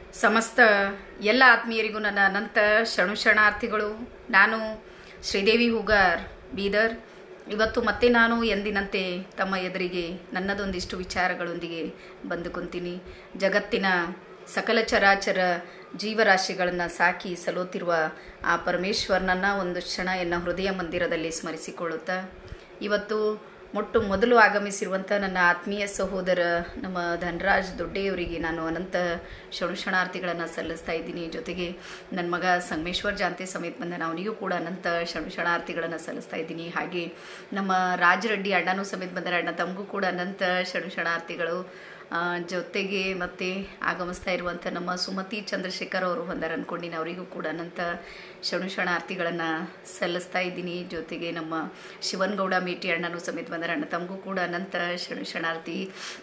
ಸಮಸ್ತ ಎಲ್ಲ ಆತ್ಮೀಯರಿಗೂ ನನ್ನ ಅನಂತ ಶರಣು ಶರಣಾರ್ಥಿಗಳು ನಾನು ಶ್ರೀದೇವಿ ಹೂಗಾರ್ ಬೀದರ್ ಇವತ್ತು ಮತ್ತೆ ನಾನು ಎಂದಿನಂತೆ ತಮ್ಮ ಎದುರಿಗೆ ನನ್ನದೊಂದಿಷ್ಟು ವಿಚಾರಗಳೊಂದಿಗೆ ಬಂದು ಕುಂತೀನಿ ಜಗತ್ತಿನ ಸಕಲ ಚರಾಚರ ಜೀವರಾಶಿಗಳನ್ನು ಸಾಕಿ ಸಲೋತಿರುವ ಆ ಪರಮೇಶ್ವರನನ್ನ ಒಂದು ಕ್ಷಣ ಎನ್ನ ಹೃದಯ ಮಂದಿರದಲ್ಲಿ ಸ್ಮರಿಸಿಕೊಳ್ಳುತ್ತಾ ಇವತ್ತು ಮೊಟ್ಟು ಮೊದಲು ಆಗಮಿಸಿರುವಂಥ ನನ್ನ ಆತ್ಮೀಯ ಸಹೋದರ ನಮ್ಮ ಧನರಾಜ್ ದೊಡ್ಡೆಯವರಿಗೆ ನಾನು ಅನಂತ ಶರಣಾರ್ಥಿಗಳನ್ನು ಸಲ್ಲಿಸ್ತಾ ಇದ್ದೀನಿ ಜೊತೆಗೆ ನನ್ನ ಮಗ ಸಂಗಮೇಶ್ವರ್ ಜಾಂತಿ ಸಮೇತ ಬಂದ ಅವನಿಗೂ ಕೂಡ ಅನಂತ ಶರಣಾರ್ಥಿಗಳನ್ನು ಸಲ್ಲಿಸ್ತಾ ಇದ್ದೀನಿ ಹಾಗೆ ನಮ್ಮ ರಾಜ ರೆಡ್ಡಿ ಅಣ್ಣನೂ ಸಮೇತ ಬಂದರೆ ಅಣ್ಣ ತಮಗೂ ಕೂಡ ಅನಂತ ಶರಣಾರ್ಥಿಗಳು ಆ, ಜೊತೆಗೆ ಮತ್ತೆ ಆಗಮಿಸ್ತಾ ಇರುವಂಥ ನಮ್ಮ ಸುಮತಿ ಚಂದ್ರಶೇಖರ್ ಅವರು ಬಂದಾರ ಅನ್ಕೊಂಡಿನಿ ಅವರಿಗೂ ಕೂಡ ಅನಂತ ಶರಣಾರ್ಥಿಗಳನ್ನು ಸಲ್ಲಿಸ್ತಾ ಇದ್ದೀನಿ ಜೊತೆಗೆ ನಮ್ಮ ಶಿವನ್ಗೌಡ ಮೇಟಿ ಅಣ್ಣನೂ ಸಮೇತ ಬಂದಾರ ಅಣ್ಣ ತಮಗೂ ಕೂಡ ಅನಂತ ಶರಣಾರ್ಥಿ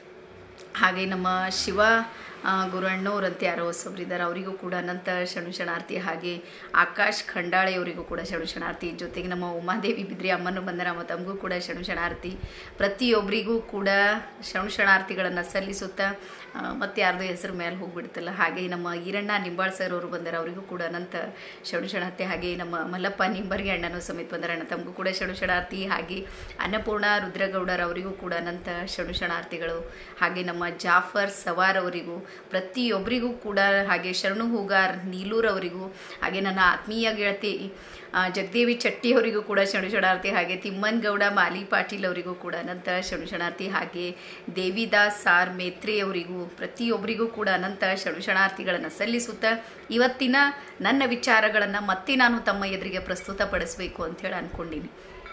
ಹಾಗೆ ನಮ್ಮ ಶಿವ ಆ, ಗುರಣ್ಣವ್ರಂತ ಯಾರೋ ಹೊಸಬ್ರಿದ್ದಾರೆ ಅವರಿಗೂ ಕೂಡ ಅನಂತ ಶರಣು ಶರಣಾರ್ಥಿ ಹಾಗೆ ಆಕಾಶ್ ಖಂಡಾಳೆ ಅವರಿಗೂ ಕೂಡ ಶರಣು ಶರಣಾರ್ಥಿ ಜೊತೆಗೆ ನಮ್ಮ ಉಮಾದೇವಿ ಬಿದ್ರಿ ಅಮ್ಮನೂ ಬಂದರ ಮತ್ತು ತಮಗೂ ಕೂಡ ಶರಣು ಶರಣಾರ್ಥಿ ಪ್ರತಿಯೊಬ್ಬರಿಗೂ ಕೂಡ ಶರಣು ಶರಣಾರ್ಥಿಗಳನ್ನು ಸಲ್ಲಿಸುತ್ತಾ ಆ, ಮತ್ತೆ ಯಾರ್ದೋ ಹೆಸರು ಮೇಲೆ ಹೋಗ್ಬಿಡ್ತಲ್ಲ ಹಾಗೆ ನಮ್ಮ ಈರಣ್ಣ ನಿಂಬಾಳ್ ಸರ್ ಅವರು ಬಂದರ ಅವರಿಗೂ ಕೂಡ ಅನಂತ ಶರಣು ಶರಣಾರ್ಥಿ ಹಾಗೆ ನಮ್ಮ ಮಲ್ಲಪ್ಪ ನಿಂಬರ್ಗಿ ಅಣ್ಣನೂ ಸಮೇತ ಬಂದರ ಅಣ್ಣ ತಮಗೂ ಕೂಡ ಶರಣು ಶರಣಾರ್ಥಿ ಹಾಗೆ ಅನ್ನಪೂರ್ಣ ರುದ್ರಗೌಡರ್ ಅವರಿಗೂ ಕೂಡ ಅನಂತ ಶರಣು ಶರಣಾರ್ಥಿಗಳು ಹಾಗೆ ನಮ್ಮ ಜಾಫರ್ ಸವಾರ್ ಅವರಿಗೂ ಪ್ರತಿಯೊಬ್ಬರಿಗೂ ಕೂಡ ಹಾಗೆ ಶರಣು ಹೂಗಾರ್ ನೀಲೂರ್ ಅವರಿಗೂ ಹಾಗೆ ನನ್ನ ಆತ್ಮೀಯ ಗೆಳತಿ ಆ, ಜಗದೇವಿ ಚಟ್ಟಿ ಅವರಿಗೂ ಕೂಡ ಶರಣು ಶರಣಾರ್ಥಿ ಹಾಗೆ ತಿಮ್ಮನಗೌಡ ಮಾಲಿ ಪಾಟೀಲ್ ಅವರಿಗೂ ಕೂಡ ಅನಂತ ಶರಣು ಶರಣಾರ್ಥಿ ಹಾಗೆ ದೇವಿದಾಸ್ ಸಾರ್ ಮೇತ್ರೆ ಅವರಿಗೂ ಪ್ರತಿಯೊಬ್ಬರಿಗೂ ಕೂಡ ಅನಂತ ಶರಣು ಶರಣಾರ್ಥಿಗಳನ್ನು ಸಲ್ಲಿಸುತ್ತಾ ಇವತ್ತಿನ ನನ್ನ ವಿಚಾರಗಳನ್ನು ಮತ್ತೆ ನಾನು ತಮ್ಮ ಎದುರಿಗೆ ಪ್ರಸ್ತುತಪಡಿಸಬೇಕು ಅಂಥೇಳಿ ಅಂದ್ಕೊಂಡಿನಿ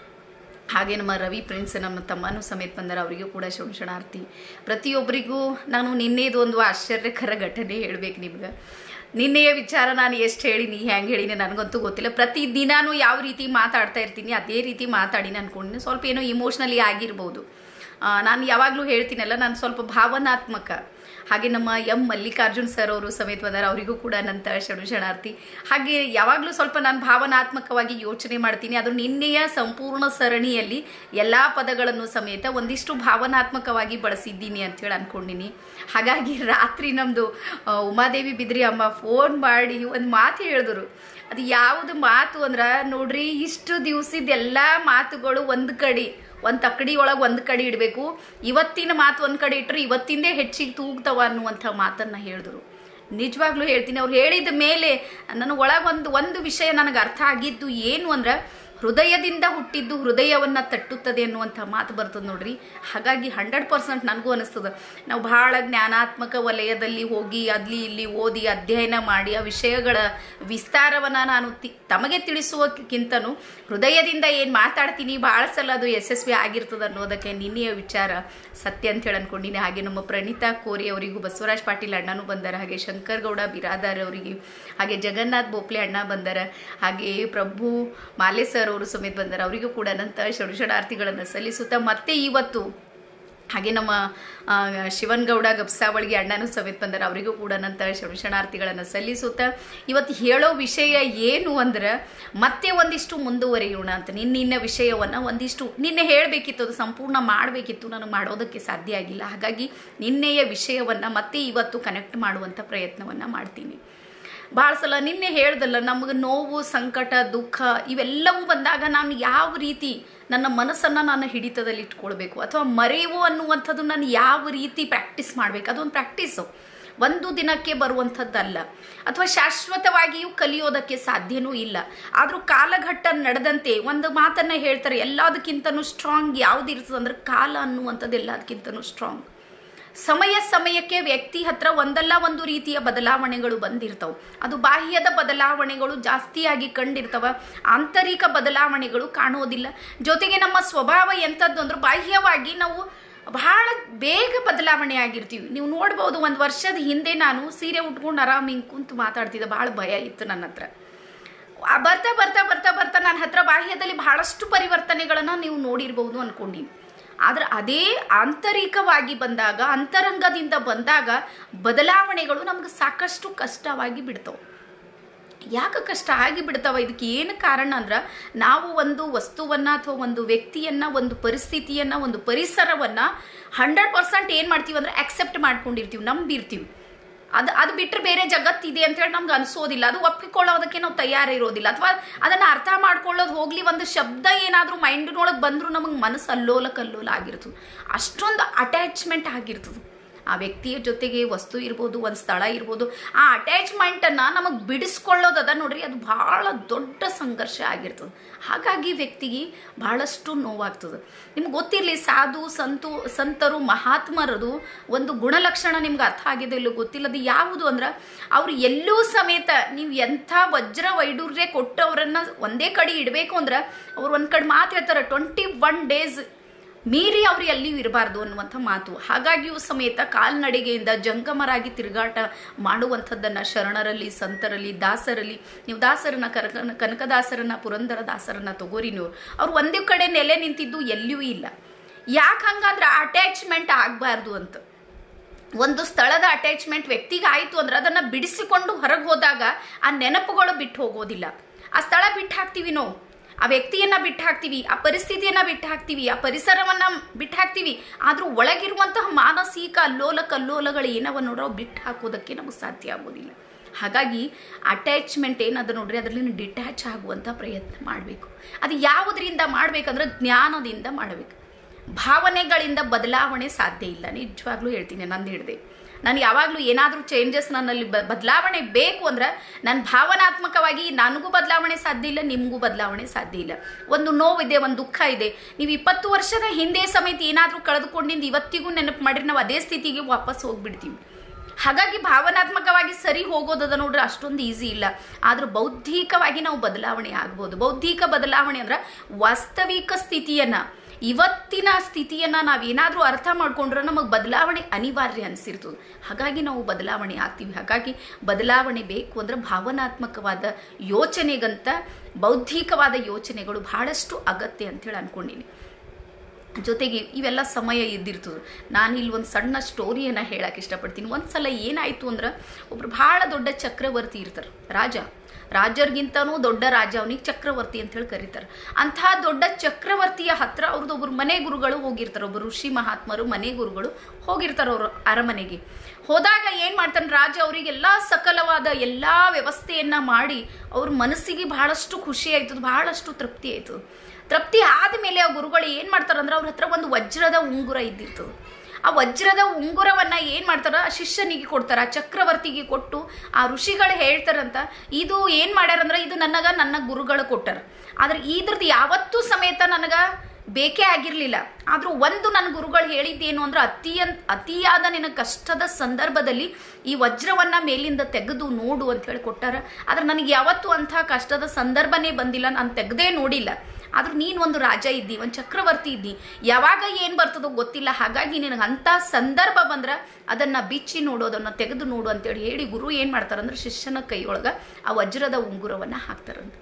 ಹಾಗೆ ನಮ್ಮ ರವಿ ಪ್ರಿನ್ಸ್ ನಮ್ಮ ತಮ್ಮನೂ ಸಮೇತ ಬಂದರೆ ಅವರಿಗೂ ಕೂಡ ಶರಣಾರ್ಥಿ ಪ್ರತಿಯೊಬ್ಬರಿಗೂ ನಾನು ನಿನ್ನೆದು ಒಂದು ಆಶ್ಚರ್ಯಕರ ಘಟನೆ ಹೇಳ್ಬೇಕು ನಿಮ್ಗೆ ನಿನ್ನೆಯ ವಿಚಾರ ನಾನು ಎಷ್ಟು ಹೇಳಿನಿ ಹೆಂಗೆ ಹೇಳಿನಿ ನನಗಂತೂ ಗೊತ್ತಿಲ್ಲ ಪ್ರತಿ ದಿನಾನು ಯಾವ ರೀತಿ ಮಾತಾಡ್ತಾ ಇರ್ತೀನಿ ಅದೇ ರೀತಿ ಮಾತಾಡಿನಿ ಅನ್ಕೊಂಡಿನಿ ಸ್ವಲ್ಪ ಏನೋ ಇಮೋಷ್ನಲಿ ಆಗಿರ್ಬೋದು ಆ, ನಾನು ಯಾವಾಗಲೂ ಹೇಳ್ತೀನಲ್ಲ ನಾನು ಸ್ವಲ್ಪ ಭಾವನಾತ್ಮಕ ಹಾಗೆ ನಮ್ಮ ಎಂ ಮಲ್ಲಿಕಾರ್ಜುನ್ ಸರ್ ಅವರು ಸಮೇತ ಬಂದಾರ ಅವರಿಗೂ ಕೂಡ ಅನಂತ ಶರಣು ಶರಣಾರ್ಥಿ ಹಾಗೆ ಯಾವಾಗಲೂ ಸ್ವಲ್ಪ ನಾನು ಭಾವನಾತ್ಮಕವಾಗಿ ಯೋಚನೆ ಮಾಡ್ತೀನಿ ಅದು ನಿನ್ನೆಯ ಸಂಪೂರ್ಣ ಸರಣಿಯಲ್ಲಿ ಎಲ್ಲ ಪದಗಳನ್ನು ಸಮೇತ ಒಂದಿಷ್ಟು ಭಾವನಾತ್ಮಕವಾಗಿ ಬಳಸಿದ್ದೀನಿ ಅಂತೇಳಿ ಅನ್ಕೊಂಡಿನಿ ಹಾಗಾಗಿ ರಾತ್ರಿ ನಮ್ಮದು ಉಮಾದೇವಿ ಬಿದ್ರಿ ಅಮ್ಮ ಫೋನ್ ಮಾಡಿ ಒಂದು ಮಾತು ಹೇಳಿದ್ರು ಅದು ಯಾವುದು ಮಾತು ಅಂದ್ರೆ ನೋಡ್ರಿ ಇಷ್ಟು ದಿವಸದ ಎಲ್ಲ ಮಾತುಗಳು ಒಂದು ಕಡೆ ಒಂದು ತಕ್ಕಡಿ ಒಳಗೆ ಒಂದು ಕಡೆ ಇಡಬೇಕು ಇವತ್ತಿನ ಮಾತು ಒಂದು ಕಡೆ ಇಟ್ಟರೆ ಇವತ್ತಿಂದೇ ಹೆಚ್ಚಿಗೆ ತೂಗ್ತವ ಅನ್ನುವಂಥ ಮಾತನ್ನು ಹೇಳಿದ್ರು ನಿಜವಾಗ್ಲೂ ಹೇಳ್ತೀನಿ ಅವ್ರು ಹೇಳಿದ ಮೇಲೆ ನನ್ನ ಒಳಗೆ ಒಂದು ಒಂದು ವಿಷಯ ನನಗೆ ಅರ್ಥ ಆಗಿದ್ದು ಏನು ಅಂದ್ರೆ ಹೃದಯದಿಂದ ಹುಟ್ಟಿದ್ದು ಹೃದಯವನ್ನು ತಟ್ಟುತ್ತದೆ ಅನ್ನುವಂಥ ಮಾತು ಬರ್ತದೆ ನೋಡ್ರಿ ಹಾಗಾಗಿ ಹಂಡ್ರೆಡ್ ಪರ್ಸೆಂಟ್ ನನಗೂ ಅನಿಸ್ತದೆ ನಾವು ಬಹಳ ಜ್ಞಾನಾತ್ಮಕ ವಲಯದಲ್ಲಿ ಹೋಗಿ ಅಲ್ಲಿ ಇಲ್ಲಿ ಓದಿ ಅಧ್ಯಯನ ಮಾಡಿ ಆ ವಿಷಯಗಳ ವಿಸ್ತಾರವನ್ನು ನಾನು ತಿ ತಮಗೆ ತಿಳಿಸುವಕ್ಕಿಂತನೂ ಹೃದಯದಿಂದ ಏನು ಮಾತಾಡ್ತೀನಿ ಭಾಳ ಸಲ ಅದು ಯಶಸ್ವಿ ಆಗಿರ್ತದೆ ಅನ್ನೋದಕ್ಕೆ ನಿನ್ನೆಯ ವಿಚಾರ ಸತ್ಯ ಅಂತ ಹೇಳಿ ಅನ್ಕೊಂಡಿನಿ ಹಾಗೆ ನಮ್ಮ ಪ್ರಣೀತಾ ಕೋರಿ ಅವರಿಗೂ ಬಸವರಾಜ್ ಪಾಟೀಲ್ ಅಣ್ಣನೂ ಬಂದಾರ ಹಾಗೆ ಶಂಕರ್ ಗೌಡ ಬಿರಾದಾರ್ ಅವರಿಗೆ ಹಾಗೆ ಜಗನ್ನಾಥ್ ಬೋಪ್ಲೆ ಅಣ್ಣ ಬಂದಾರ ಹಾಗೆ ಪ್ರಭು ಮಾಲೆ ಸರ್ ಅವರು ಸಮೇತ ಬಂದಾರ ಅವರಿಗೂ ಕೂಡ ಅನಂತ ಶರಣಾರ್ಥಿಗಳನ್ನು ಸಲ್ಲಿಸುತ್ತಾ ಮತ್ತೆ ಇವತ್ತು ಹಾಗೆ ನಮ್ಮ ಆ, ಶಿವನ್ಗೌಡ ಗಬ್ಸಾವಳಿಗೆ ಅಣ್ಣನೂ ಸಮೇತ ಬಂದಾರ ಅವರಿಗೂ ಕೂಡ ಅನಂತ ಶರಣಾರ್ಥಿಗಳನ್ನು ಸಲ್ಲಿಸುತ್ತಾ ಇವತ್ತು ಹೇಳೋ ವಿಷಯ ಏನು ಅಂದ್ರೆ ಮತ್ತೆ ಒಂದಿಷ್ಟು ಮುಂದುವರಿಯೋಣ ಅಂತ ನಿನ್ನಿನ ವಿಷಯವನ್ನು ಒಂದಿಷ್ಟು ನಿನ್ನೆ ಹೇಳಬೇಕಿತ್ತು ಅದು ಸಂಪೂರ್ಣ ಮಾಡಬೇಕಿತ್ತು ನನಗೆ ಮಾಡೋದಕ್ಕೆ ಸಾಧ್ಯ ಆಗಿಲ್ಲ ಹಾಗಾಗಿ ನಿನ್ನೆಯ ವಿಷಯವನ್ನು ಮತ್ತೆ ಇವತ್ತು ಕನೆಕ್ಟ್ ಮಾಡುವಂಥ ಪ್ರಯತ್ನವನ್ನು ಮಾಡ್ತೀನಿ ಭಾಳ ಸಲ ನಿನ್ನೆ ಹೇಳ್ದಲ್ಲ ನಮಗೆ ನೋವು ಸಂಕಟ ದುಃಖ ಇವೆಲ್ಲವೂ ಬಂದಾಗ ನಾನು ಯಾವ ರೀತಿ ನನ್ನ ಮನಸ್ಸನ್ನು ನಾನು ಹಿಡಿತದಲ್ಲಿ ಇಟ್ಕೊಳ್ಬೇಕು ಅಥವಾ ಮರೆಯುವು ಅನ್ನುವಂಥದ್ದು ನಾನು ಯಾವ ರೀತಿ ಪ್ರಾಕ್ಟೀಸ್ ಮಾಡಬೇಕು ಅದೊಂದು ಪ್ರಾಕ್ಟೀಸು ಒಂದು ದಿನಕ್ಕೆ ಬರುವಂಥದ್ದಲ್ಲ ಅಥವಾ ಶಾಶ್ವತವಾಗಿಯೂ ಕಲಿಯೋದಕ್ಕೆ ಸಾಧ್ಯನೂ ಇಲ್ಲ ಆದರೂ ಕಾಲಘಟ್ಟ ನಡೆದಂತೆ ಒಂದು ಮಾತನ್ನು ಹೇಳ್ತಾರೆ ಎಲ್ಲದಕ್ಕಿಂತನೂ ಸ್ಟ್ರಾಂಗ್ ಯಾವ್ದು ಇರ್ತದೆ ಅಂದ್ರೆ ಕಾಲ ಅನ್ನುವಂಥದ್ದು ಎಲ್ಲದಕ್ಕಿಂತನೂ ಸ್ಟ್ರಾಂಗ್ ಸಮಯ ಸಮಯಕ್ಕೆ ವ್ಯಕ್ತಿ ಹತ್ರ ಒಂದಲ್ಲ ಒಂದು ರೀತಿಯ ಬದಲಾವಣೆಗಳು ಬಂದಿರ್ತಾವೆ ಅದು ಬಾಹ್ಯದ ಬದಲಾವಣೆಗಳು ಜಾಸ್ತಿಯಾಗಿ ಕಂಡಿರ್ತವ ಆಂತರಿಕ ಬದಲಾವಣೆಗಳು ಕಾಣೋದಿಲ್ಲ ಜೊತೆಗೆ ನಮ್ಮ ಸ್ವಭಾವ ಎಂಥದ್ದು ಅಂದ್ರೆ ಬಾಹ್ಯವಾಗಿ ನಾವು ಬಹಳ ಬೇಗ ಬದಲಾವಣೆ ಆಗಿರ್ತೀವಿ ನೀವು ನೋಡ್ಬೋದು ಒಂದು ವರ್ಷದ ಹಿಂದೆ ನಾನು ಸೀರೆ ಉಟ್ಕೊಂಡು ಆರಾಮ್ ಹಿಂಗೆ ಕುಂತು ಮಾತಾಡ್ತಿದ್ದೆ ಭಾಳ ಭಯ ಇತ್ತು ನನ್ನ ಹತ್ರ ಆ ಬರ್ತಾ ಬರ್ತಾ ಬರ್ತಾ ಬರ್ತಾ ನನ್ನ ಹತ್ರ ಬಾಹ್ಯದಲ್ಲಿ ಬಹಳಷ್ಟು ಪರಿವರ್ತನೆಗಳನ್ನು ನೀವು ನೋಡಿರ್ಬೋದು ಅನ್ಕೊಂಡೀನಿ ಆದ್ರೆ ಅದೇ ಆಂತರಿಕವಾಗಿ ಬಂದಾಗ ಅಂತರಂಗದಿಂದ ಬಂದಾಗ ಬದಲಾವಣೆಗಳು ನಮ್ಗೆ ಸಾಕಷ್ಟು ಕಷ್ಟವಾಗಿ ಬಿಡ್ತವೆ ಯಾಕೆ ಕಷ್ಟ ಆಗಿ ಬಿಡ್ತಾವ ಇದಕ್ಕೆ ಏನು ಕಾರಣ ಅಂದ್ರೆ ನಾವು ಒಂದು ವಸ್ತುವನ್ನ ಅಥವಾ ಒಂದು ವ್ಯಕ್ತಿಯನ್ನ ಒಂದು ಪರಿಸ್ಥಿತಿಯನ್ನ ಒಂದು ಪರಿಸರವನ್ನ ಹಂಡ್ರೆಡ್ ಪರ್ಸೆಂಟ್ ಏನು ಮಾಡ್ತೀವಿ ಅಂದ್ರೆ ಅಕ್ಸೆಪ್ಟ್ ಮಾಡ್ಕೊಂಡಿರ್ತೀವಿ ನಂಬಿರ್ತೀವಿ ಅದು ಅದು ಬಿಟ್ಟರೆ ಬೇರೆ ಜಗತ್ತಿದೆ ಅಂತ ಹೇಳಿ ನಮ್ಗೆ ಅನ್ಸೋದಿಲ್ಲ ಅದು ಒಪ್ಪಿಕೊಳ್ಳೋದಕ್ಕೆ ನಾವು ತಯಾರಿರೋದಿಲ್ಲ ಅಥವಾ ಅದನ್ನ ಅರ್ಥ ಮಾಡ್ಕೊಳ್ಳೋದು ಹೋಗ್ಲಿ ಒಂದು ಶಬ್ದ ಏನಾದರೂ ಮೈಂಡಿನೊಳಗೆ ಬಂದರೂ ನಮಗೆ ಮನಸ್ಸು ಅಲ್ಲೋಲ ಕಲ್ಲೋಲ ಆಗಿರ್ತದೆ ಅಷ್ಟೊಂದು ಅಟ್ಯಾಚ್ಮೆಂಟ್ ಆಗಿರ್ತದೆ ಆ ವ್ಯಕ್ತಿಯ ಜೊತೆಗೆ ವಸ್ತು ಇರ್ಬೋದು ಒಂದು ಸ್ಥಳ ಇರ್ಬೋದು ಆ ಅಟ್ಯಾಚ್ಮೆಂಟನ್ನು ನಮಗೆ ಬಿಡಿಸ್ಕೊಳ್ಳೋದದ ನೋಡ್ರಿ ಅದು ಬಹಳ ದೊಡ್ಡ ಸಂಘರ್ಷ ಆಗಿರ್ತದೆ ಹಾಗಾಗಿ ವ್ಯಕ್ತಿಗೆ ಬಹಳಷ್ಟು ನೋವಾಗ್ತದೆ ನಿಮ್ಗೆ ಗೊತ್ತಿರಲಿ ಸಾಧು ಸಂತು ಸಂತರು ಮಹಾತ್ಮರದು ಒಂದು ಗುಣಲಕ್ಷಣ ನಿಮ್ಗೆ ಅರ್ಥ ಆಗಿದೆ ಇಲ್ಲೋ ಗೊತ್ತಿಲ್ಲ ಅದು ಯಾವುದು ಅಂದ್ರೆ ಅವ್ರು ಎಲ್ಲೂ ಸಮೇತ ನೀವು ಎಂಥ ವಜ್ರ ವೈಡೂರ್ಯ ಕೊಟ್ಟು ಅವರನ್ನು ಒಂದೇ ಕಡೆ ಇಡಬೇಕು ಅಂದ್ರೆ ಅವ್ರು ಒಂದು ಕಡೆ ಮಾತು ಹೇಳ್ತಾರೆ ಟ್ವೆಂಟಿ ಒನ್ ಡೇಸ್ ಮೀರಿ ಅವ್ರು ಎಲ್ಲಿಯೂ ಇರಬಾರ್ದು ಅನ್ನುವಂಥ ಮಾತು ಹಾಗಾಗಿಯೂ ಸಮೇತ ಕಾಲ್ನಡಿಗೆಯಿಂದ ಜಂಗಮರಾಗಿ ತಿರುಗಾಟ ಮಾಡುವಂಥದ್ದನ್ನು ಶರಣರಲ್ಲಿ ಸಂತರಲ್ಲಿ ದಾಸರಲ್ಲಿ ನೀವು ದಾಸರನ್ನ ಕನಕ ಕನಕದಾಸರನ್ನ ಪುರಂದರ ದಾಸರನ್ನ ತಗೋರಿ ನೀವು ಅವ್ರು ಒಂದೇ ಕಡೆ ನೆಲೆ ನಿಂತಿದ್ದು ಎಲ್ಲಿಯೂ ಇಲ್ಲ ಯಾಕೆ ಹಂಗಂದ್ರೆ ಅಟ್ಯಾಚ್ಮೆಂಟ್ ಆಗಬಾರ್ದು ಅಂತ ಒಂದು ಸ್ಥಳದ ಅಟ್ಯಾಚ್ಮೆಂಟ್ ವ್ಯಕ್ತಿಗೆ ಆಯಿತು ಅಂದ್ರೆ ಅದನ್ನು ಬಿಡಿಸಿಕೊಂಡು ಹೊರಗೆ ಹೋದಾಗ ಆ ನೆನಪುಗಳು ಬಿಟ್ಟು ಹೋಗೋದಿಲ್ಲ ಆ ಸ್ಥಳ ಬಿಟ್ಟು ಹಾಕ್ತೀವಿ ನಾವು ಆ ವ್ಯಕ್ತಿಯನ್ನ ಬಿಟ್ಟು ಹಾಕ್ತೀವಿ ಆ ಪರಿಸ್ಥಿತಿಯನ್ನ ಬಿಟ್ಟು ಹಾಕ್ತೀವಿ ಆ ಪರಿಸರವನ್ನ ಬಿಟ್ಟು ಹಾಕ್ತೀವಿ ಆದ್ರೂ ಒಳಗಿರುವಂತಹ ಮಾನಸಿಕ ಅಲ್ಲೋಲ ಕಲ್ಲೋಲಗಳು ಏನವ ನೋಡ್ರೋ ಬಿಟ್ಟು ಹಾಕೋದಕ್ಕೆ ನಮಗೆ ಸಾಧ್ಯ ಆಗೋದಿಲ್ಲ ಹಾಗಾಗಿ ಅಟ್ಯಾಚ್ಮೆಂಟ್ ಏನದ ನೋಡ್ರಿ ಅದರಲ್ಲಿ ಡಿಟ್ಯಾಚ್ ಆಗುವಂಥ ಪ್ರಯತ್ನ ಮಾಡಬೇಕು ಅದು ಯಾವುದರಿಂದ ಮಾಡಬೇಕಂದ್ರೆ ಜ್ಞಾನದಿಂದ ಮಾಡಬೇಕು ಭಾವನೆಗಳಿಂದ ಬದಲಾವಣೆ ಸಾಧ್ಯ ಇಲ್ಲ ನಿಜವಾಗ್ಲೂ ಹೇಳ್ತೀನಿ ನಂದು ಹಿಡ್ದೆ ನಾನು ಯಾವಾಗಲೂ ಏನಾದರೂ ಚೇಂಜಸ್ ನನ್ನಲ್ಲಿ ಬ ಬದಲಾವಣೆ ಬೇಕು ಅಂದ್ರೆ ನಾನು ಭಾವನಾತ್ಮಕವಾಗಿ ನನಗೂ ಬದಲಾವಣೆ ಸಾಧ್ಯ ಇಲ್ಲ ನಿಮಗೂ ಬದಲಾವಣೆ ಸಾಧ್ಯ ಇಲ್ಲ ಒಂದು ನೋವಿದೆ ಒಂದು ದುಃಖ ಇದೆ ನೀವು ಇಪ್ಪತ್ತು ವರ್ಷದ ಹಿಂದೆ ಸಮೇತ ಏನಾದರೂ ಕಳೆದುಕೊಂಡಿದ್ದು ಇವತ್ತಿಗೂ ನೆನಪು ಮಾಡಿದ್ರೆ ನಾವು ಅದೇ ಸ್ಥಿತಿಗೆ ವಾಪಸ್ ಹೋಗ್ಬಿಡ್ತೀವಿ ಹಾಗಾಗಿ ಭಾವನಾತ್ಮಕವಾಗಿ ಸರಿ ಹೋಗೋದದ ನೋಡ್ರೆ ಅಷ್ಟೊಂದು ಈಸಿ ಇಲ್ಲ ಆದ್ರೆ ಬೌದ್ಧಿಕವಾಗಿ ನಾವು ಬದಲಾವಣೆ ಆಗ್ಬೋದು ಬೌದ್ಧಿಕ ಬದಲಾವಣೆ ಅಂದ್ರೆ ವಾಸ್ತವಿಕ ಸ್ಥಿತಿಯನ್ನ ಇವತ್ತಿನ ಸ್ಥಿತಿಯನ್ನ ನಾವೇನಾದ್ರೂ ಅರ್ಥ ಮಾಡ್ಕೊಂಡ್ರೆ ನಮಗೆ ಬದಲಾವಣೆ ಅನಿವಾರ್ಯ ಅನಿಸಿರ್ತದೆ ಹಾಗಾಗಿ ನಾವು ಬದಲಾವಣೆ ಆಗ್ತೀವಿ ಹಾಗಾಗಿ ಬದಲಾವಣೆ ಬೇಕು ಅಂದ್ರೆ ಭಾವನಾತ್ಮಕವಾದ ಯೋಚನೆಗಂತ ಬೌದ್ಧಿಕವಾದ ಯೋಚನೆಗಳು ಬಹಳಷ್ಟು ಅಗತ್ಯ ಅಂತೇಳಿ ಅನ್ಕೊಂಡಿನಿ ಜೊತೆಗೆ ಇವೆಲ್ಲ ಸಮಯ ಇದ್ದಿರ್ತದೆ ನಾನು ಇಲ್ಲಿ ಒಂದು ಸಣ್ಣ ಸ್ಟೋರಿಯನ್ನು ಹೇಳಕ್ಕೆ ಇಷ್ಟಪಡ್ತೀನಿ ಒಂದು ಸಲ ಏನಾಯಿತು ಅಂದ್ರೆ ಒಬ್ರು ಭಾಳ ದೊಡ್ಡ ಚಕ್ರವರ್ತಿ ಇರ್ತಾರೆ ರಾಜ ರಾಜರಿಗಿಂತನೂ ದೊಡ್ಡ ರಾಜ ಅವನಿಗೆ ಚಕ್ರವರ್ತಿ ಅಂತ ಹೇಳಿ ಕರೀತಾರೆ ಅಂಥ ದೊಡ್ಡ ಚಕ್ರವರ್ತಿಯ ಹತ್ರ ಅವ್ರದ್ದು ಒಬ್ರು ಮನೆ ಗುರುಗಳು ಹೋಗಿರ್ತಾರೆ ಒಬ್ಬರು ಋಷಿ ಮಹಾತ್ಮರು ಮನೆ ಗುರುಗಳು ಹೋಗಿರ್ತಾರೆ ಅವರು ಅರಮನೆಗೆ ಹೋದಾಗ ಏನು ಮಾಡ್ತಾನೆ ರಾಜ ಅವರಿಗೆಲ್ಲ ಸಕಲವಾದ ಎಲ್ಲ ವ್ಯವಸ್ಥೆಯನ್ನ ಮಾಡಿ ಅವ್ರ ಮನಸ್ಸಿಗೆ ಬಹಳಷ್ಟು ಖುಷಿ ಆಯ್ತದ ಬಹಳಷ್ಟು ತೃಪ್ತಿ ಆಯ್ತದ ತೃಪ್ತಿ ಆದಮೇಲೆ ಆ ಗುರುಗಳು ಏನು ಮಾಡ್ತಾರಂದ್ರೆ ಅವ್ರ ಹತ್ರ ಒಂದು ವಜ್ರದ ಉಂಗುರ ಇದ್ದಿರ್ತದೆ ಆ ವಜ್ರದ ಉಂಗುರವನ್ನ ಏನ್ ಮಾಡ್ತಾರ ಆ ಶಿಷ್ಯನಿಗೆ ಕೊಡ್ತಾರ ಆ ಚಕ್ರವರ್ತಿಗೆ ಕೊಟ್ಟು ಆ ಋಷಿಗಳು ಹೇಳ್ತಾರಂತ ಇದು ಏನ್ ಮಾಡ್ಯಾರಂದ್ರ ಇದು ನನಗ ನನ್ನ ಗುರುಗಳು ಕೊಟ್ಟಾರ ಆದ್ರೆ ಇದ್ರದ್ದು ಯಾವತ್ತೂ ಸಮೇತ ನನಗ ಬೇಕೇ ಆಗಿರ್ಲಿಲ್ಲ ಆದ್ರೂ ಒಂದು ನನ್ನ ಗುರುಗಳು ಹೇಳಿದ್ದೇನು ಅಂದ್ರೆ ಅತಿಯ ಅತಿಯಾದ ನಿನ್ನ ಕಷ್ಟದ ಸಂದರ್ಭದಲ್ಲಿ ಈ ವಜ್ರವನ್ನ ಮೇಲಿಂದ ತೆಗೆದು ನೋಡು ಅಂತ ಹೇಳಿ ಕೊಟ್ಟಾರ ಆದ್ರೆ ನನಗೆ ಯಾವತ್ತೂ ಅಂಥ ಕಷ್ಟದ ಸಂದರ್ಭನೇ ಬಂದಿಲ್ಲ ನಾನು ತೆಗ್ದೇ ನೋಡಿಲ್ಲ ಆದ್ರೂ ನೀನು ಒಂದು ರಾಜ ಇದ್ದಿ ಒಂದು ಚಕ್ರವರ್ತಿ ಇದ್ದಿ ಯಾವಾಗ ಏನು ಬರ್ತದೋ ಗೊತ್ತಿಲ್ಲ ಹಾಗಾಗಿ ನಿನಗೆ ಅಂಥ ಸಂದರ್ಭ ಬಂದ್ರೆ ಅದನ್ನು ಬಿಚ್ಚಿ ನೋಡು ಅದನ್ನು ತೆಗೆದು ನೋಡು ಅಂತೇಳಿ ಹೇಳಿ ಗುರು ಏನು ಮಾಡ್ತಾರಂದ್ರೆ ಶಿಷ್ಯನ ಕೈಯೊಳಗೆ ಆ ವಜ್ರದ ಉಂಗುರವನ್ನು ಹಾಕ್ತಾರಂತ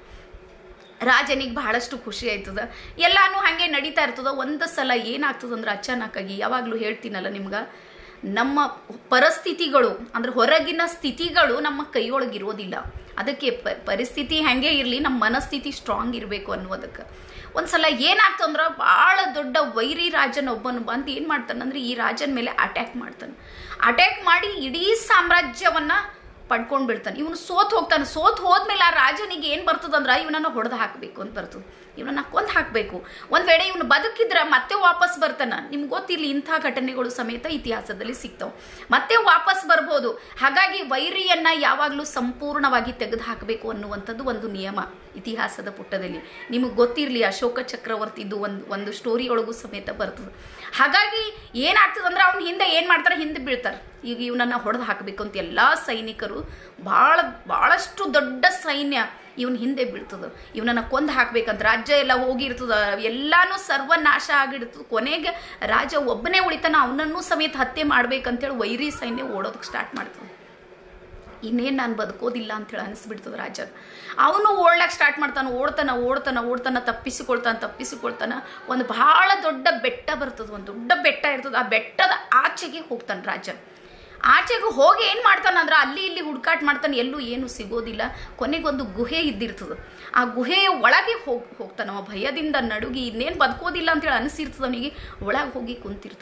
ರಾಜನಿಗೆ ಬಹಳಷ್ಟು ಖುಷಿ ಆಯ್ತದ ಎಲ್ಲಾನು ಹಾಗೆ ನಡೀತಾ ಇರ್ತದ ಒಂದು ಸಲ ಏನಾಗ್ತದಂದ್ರೆ ಅಚಾನಕ್ಕಾಗಿ ಯಾವಾಗಲೂ ಹೇಳ್ತೀನಲ್ಲ ನಿಮ್ಗೆ ನಮ್ಮ ಪರಿಸ್ಥಿತಿಗಳು ಅಂದ್ರೆ ಹೊರಗಿನ ಸ್ಥಿತಿಗಳು ನಮ್ಮ ಕೈಯೊಳಗಿರೋದಿಲ್ಲ ಅದಕ್ಕೆ ಪ ಪರಿಸ್ಥಿತಿ ಹಾಗೆ ಇರಲಿ ನಮ್ಮ ಮನಸ್ಥಿತಿ ಸ್ಟ್ರಾಂಗ್ ಇರಬೇಕು ಅನ್ನೋದಕ್ಕೆ ಒಂದ್ಸಲ ಏನಾಗ್ತಂದ್ರೆ ಭಾಳ ದೊಡ್ಡ ವೈರಿ ರಾಜನ ಒಬ್ಬನು ಬಂದು ಏನು ಮಾಡ್ತಾನಂದ್ರೆ ಈ ರಾಜನ ಮೇಲೆ ಅಟ್ಯಾಕ್ ಮಾಡ್ತಾನೆ ಅಟ್ಯಾಕ್ ಮಾಡಿ ಇಡೀ ಸಾಮ್ರಾಜ್ಯವನ್ನ ಪಡ್ಕೊಂಡು ಬಿಡ್ತಾನೆ ಇವನು ಸೋತ್ ಹೋಗ್ತಾನೆ ಸೋತ್ ಹೋದ್ಮೇಲೆ ಆ ರಾಜನಿಗೆ ಏನು ಬರ್ತದಂದ್ರೆ ಇವನನ್ನ ಹೊಡೆದು ಹಾಕಬೇಕು ಅಂತ ಬರ್ತದೆ ಇವನನ್ನ ಕೊಂದು ಹಾಕಬೇಕು ಒಂದು ವೇಳೆ ಇವನು ಬದುಕಿದ್ರೆ ಮತ್ತೆ ವಾಪಸ್ ಬರ್ತಾನ ನಿಮ್ಗೆ ಗೊತ್ತಿಲ್ಲ ಇಂಥ ಘಟನೆಗಳು ಸಮೇತ ಇತಿಹಾಸದಲ್ಲಿ ಸಿಗ್ತಾವೆ ಮತ್ತೆ ವಾಪಸ್ ಬರ್ಬೋದು ಹಾಗಾಗಿ ವೈರಿಯನ್ನ ಯಾವಾಗಲೂ ಸಂಪೂರ್ಣವಾಗಿ ತೆಗೆದು ಹಾಕಬೇಕು ಅನ್ನುವಂಥದ್ದು ಒಂದು ನಿಯಮ ಇತಿಹಾಸದ ಪುಟದಲ್ಲಿ ನಿಮಗೆ ಗೊತ್ತಿರಲಿ ಅಶೋಕ ಚಕ್ರವರ್ತಿದು ಒಂದು ಒಂದು ಸ್ಟೋರಿ ಒಳಗೂ ಸಮೇತ ಬರ್ತದೆ ಹಾಗಾಗಿ ಏನಾಗ್ತದೆ ಅಂದ್ರೆ ಅವ್ನ ಹಿಂದೆ ಏನು ಮಾಡ್ತಾರೆ ಹಿಂದೆ ಬೀಳ್ತಾರೆ ಈಗ ಇವನನ್ನ ಹೊಡೆದು ಹಾಕಬೇಕು ಅಂತ ಎಲ್ಲ ಸೈನಿಕರು ಭಾಳ ಭಾಳಷ್ಟು ದೊಡ್ಡ ಸೈನ್ಯ ಇವನ್ ಹಿಂದೆ ಬೀಳ್ತದ ಇವನನ್ನ ಕೊಂದು ಹಾಕ್ಬೇಕಂತ ರಾಜ್ಯ ಎಲ್ಲ ಹೋಗಿರ್ತದ ಎಲ್ಲಾನು ಸರ್ವನಾಶ ಆಗಿರ್ತದ ಕೊನೆಗೆ ರಾಜ ಒಬ್ಬನೇ ಉಳಿತಾನ ಅವನನ್ನು ಸಮೇತ ಹತ್ಯೆ ಮಾಡ್ಬೇಕಂತೇಳಿ ವೈರಿ ಸೈನ್ಯ ಓಡೋದಕ್ಕೆ ಸ್ಟಾರ್ಟ್ ಮಾಡ್ತದೆ ಇನ್ನೇನು ನಾನು ಬದುಕೋದಿಲ್ಲ ಅಂತೇಳಿ ಅನಿಸ್ಬಿಡ್ತದೆ ರಾಜ ಅವನು ಓಡ್ಲಕ್ಕೆ ಸ್ಟಾರ್ಟ್ ಮಾಡ್ತಾನೆ ಓಡ್ತಾನ ಓಡ್ತಾನ ಓಡ್ತಾನ ತಪ್ಪಿಸಿಕೊಳ್ತಾನ ತಪ್ಪಿಸಿಕೊಳ್ತಾನ ಒಂದು ಬಹಳ ದೊಡ್ಡ ಬೆಟ್ಟ ಬರ್ತದೆ ಒಂದು ದೊಡ್ಡ ಬೆಟ್ಟ ಇರ್ತದೆ ಆ ಬೆಟ್ಟದ ಆಚೆಗೆ ಹೋಗ್ತಾನೆ ರಾಜ ಆಚೆಗೆ ಹೋಗಿ ಏನು ಮಾಡ್ತಾನೆ ಅಂದ್ರೆ ಅಲ್ಲಿ ಇಲ್ಲಿ ಹುಡುಕಾಟ ಮಾಡ್ತಾನೆ ಎಲ್ಲೂ ಏನು ಸಿಗೋದಿಲ್ಲ ಕೊನೆಗೊಂದು ಗುಹೆ ಇದ್ದಿರ್ತದೆ ಆ ಗುಹೆಯ ಒಳಗೆ ಹೋಗಿ ಹೋಗ್ತಾನೆ ಅವ ಭಯದಿಂದ ನಡುಗಿ ಇನ್ನೇನು ಬದುಕೋದಿಲ್ಲ ಅಂತೇಳಿ ಅನಿಸಿರ್ತದೆ ಅವನಿಗೆ ಒಳಗೆ ಹೋಗಿ ಕುಂತಿರ್ತಾನೆ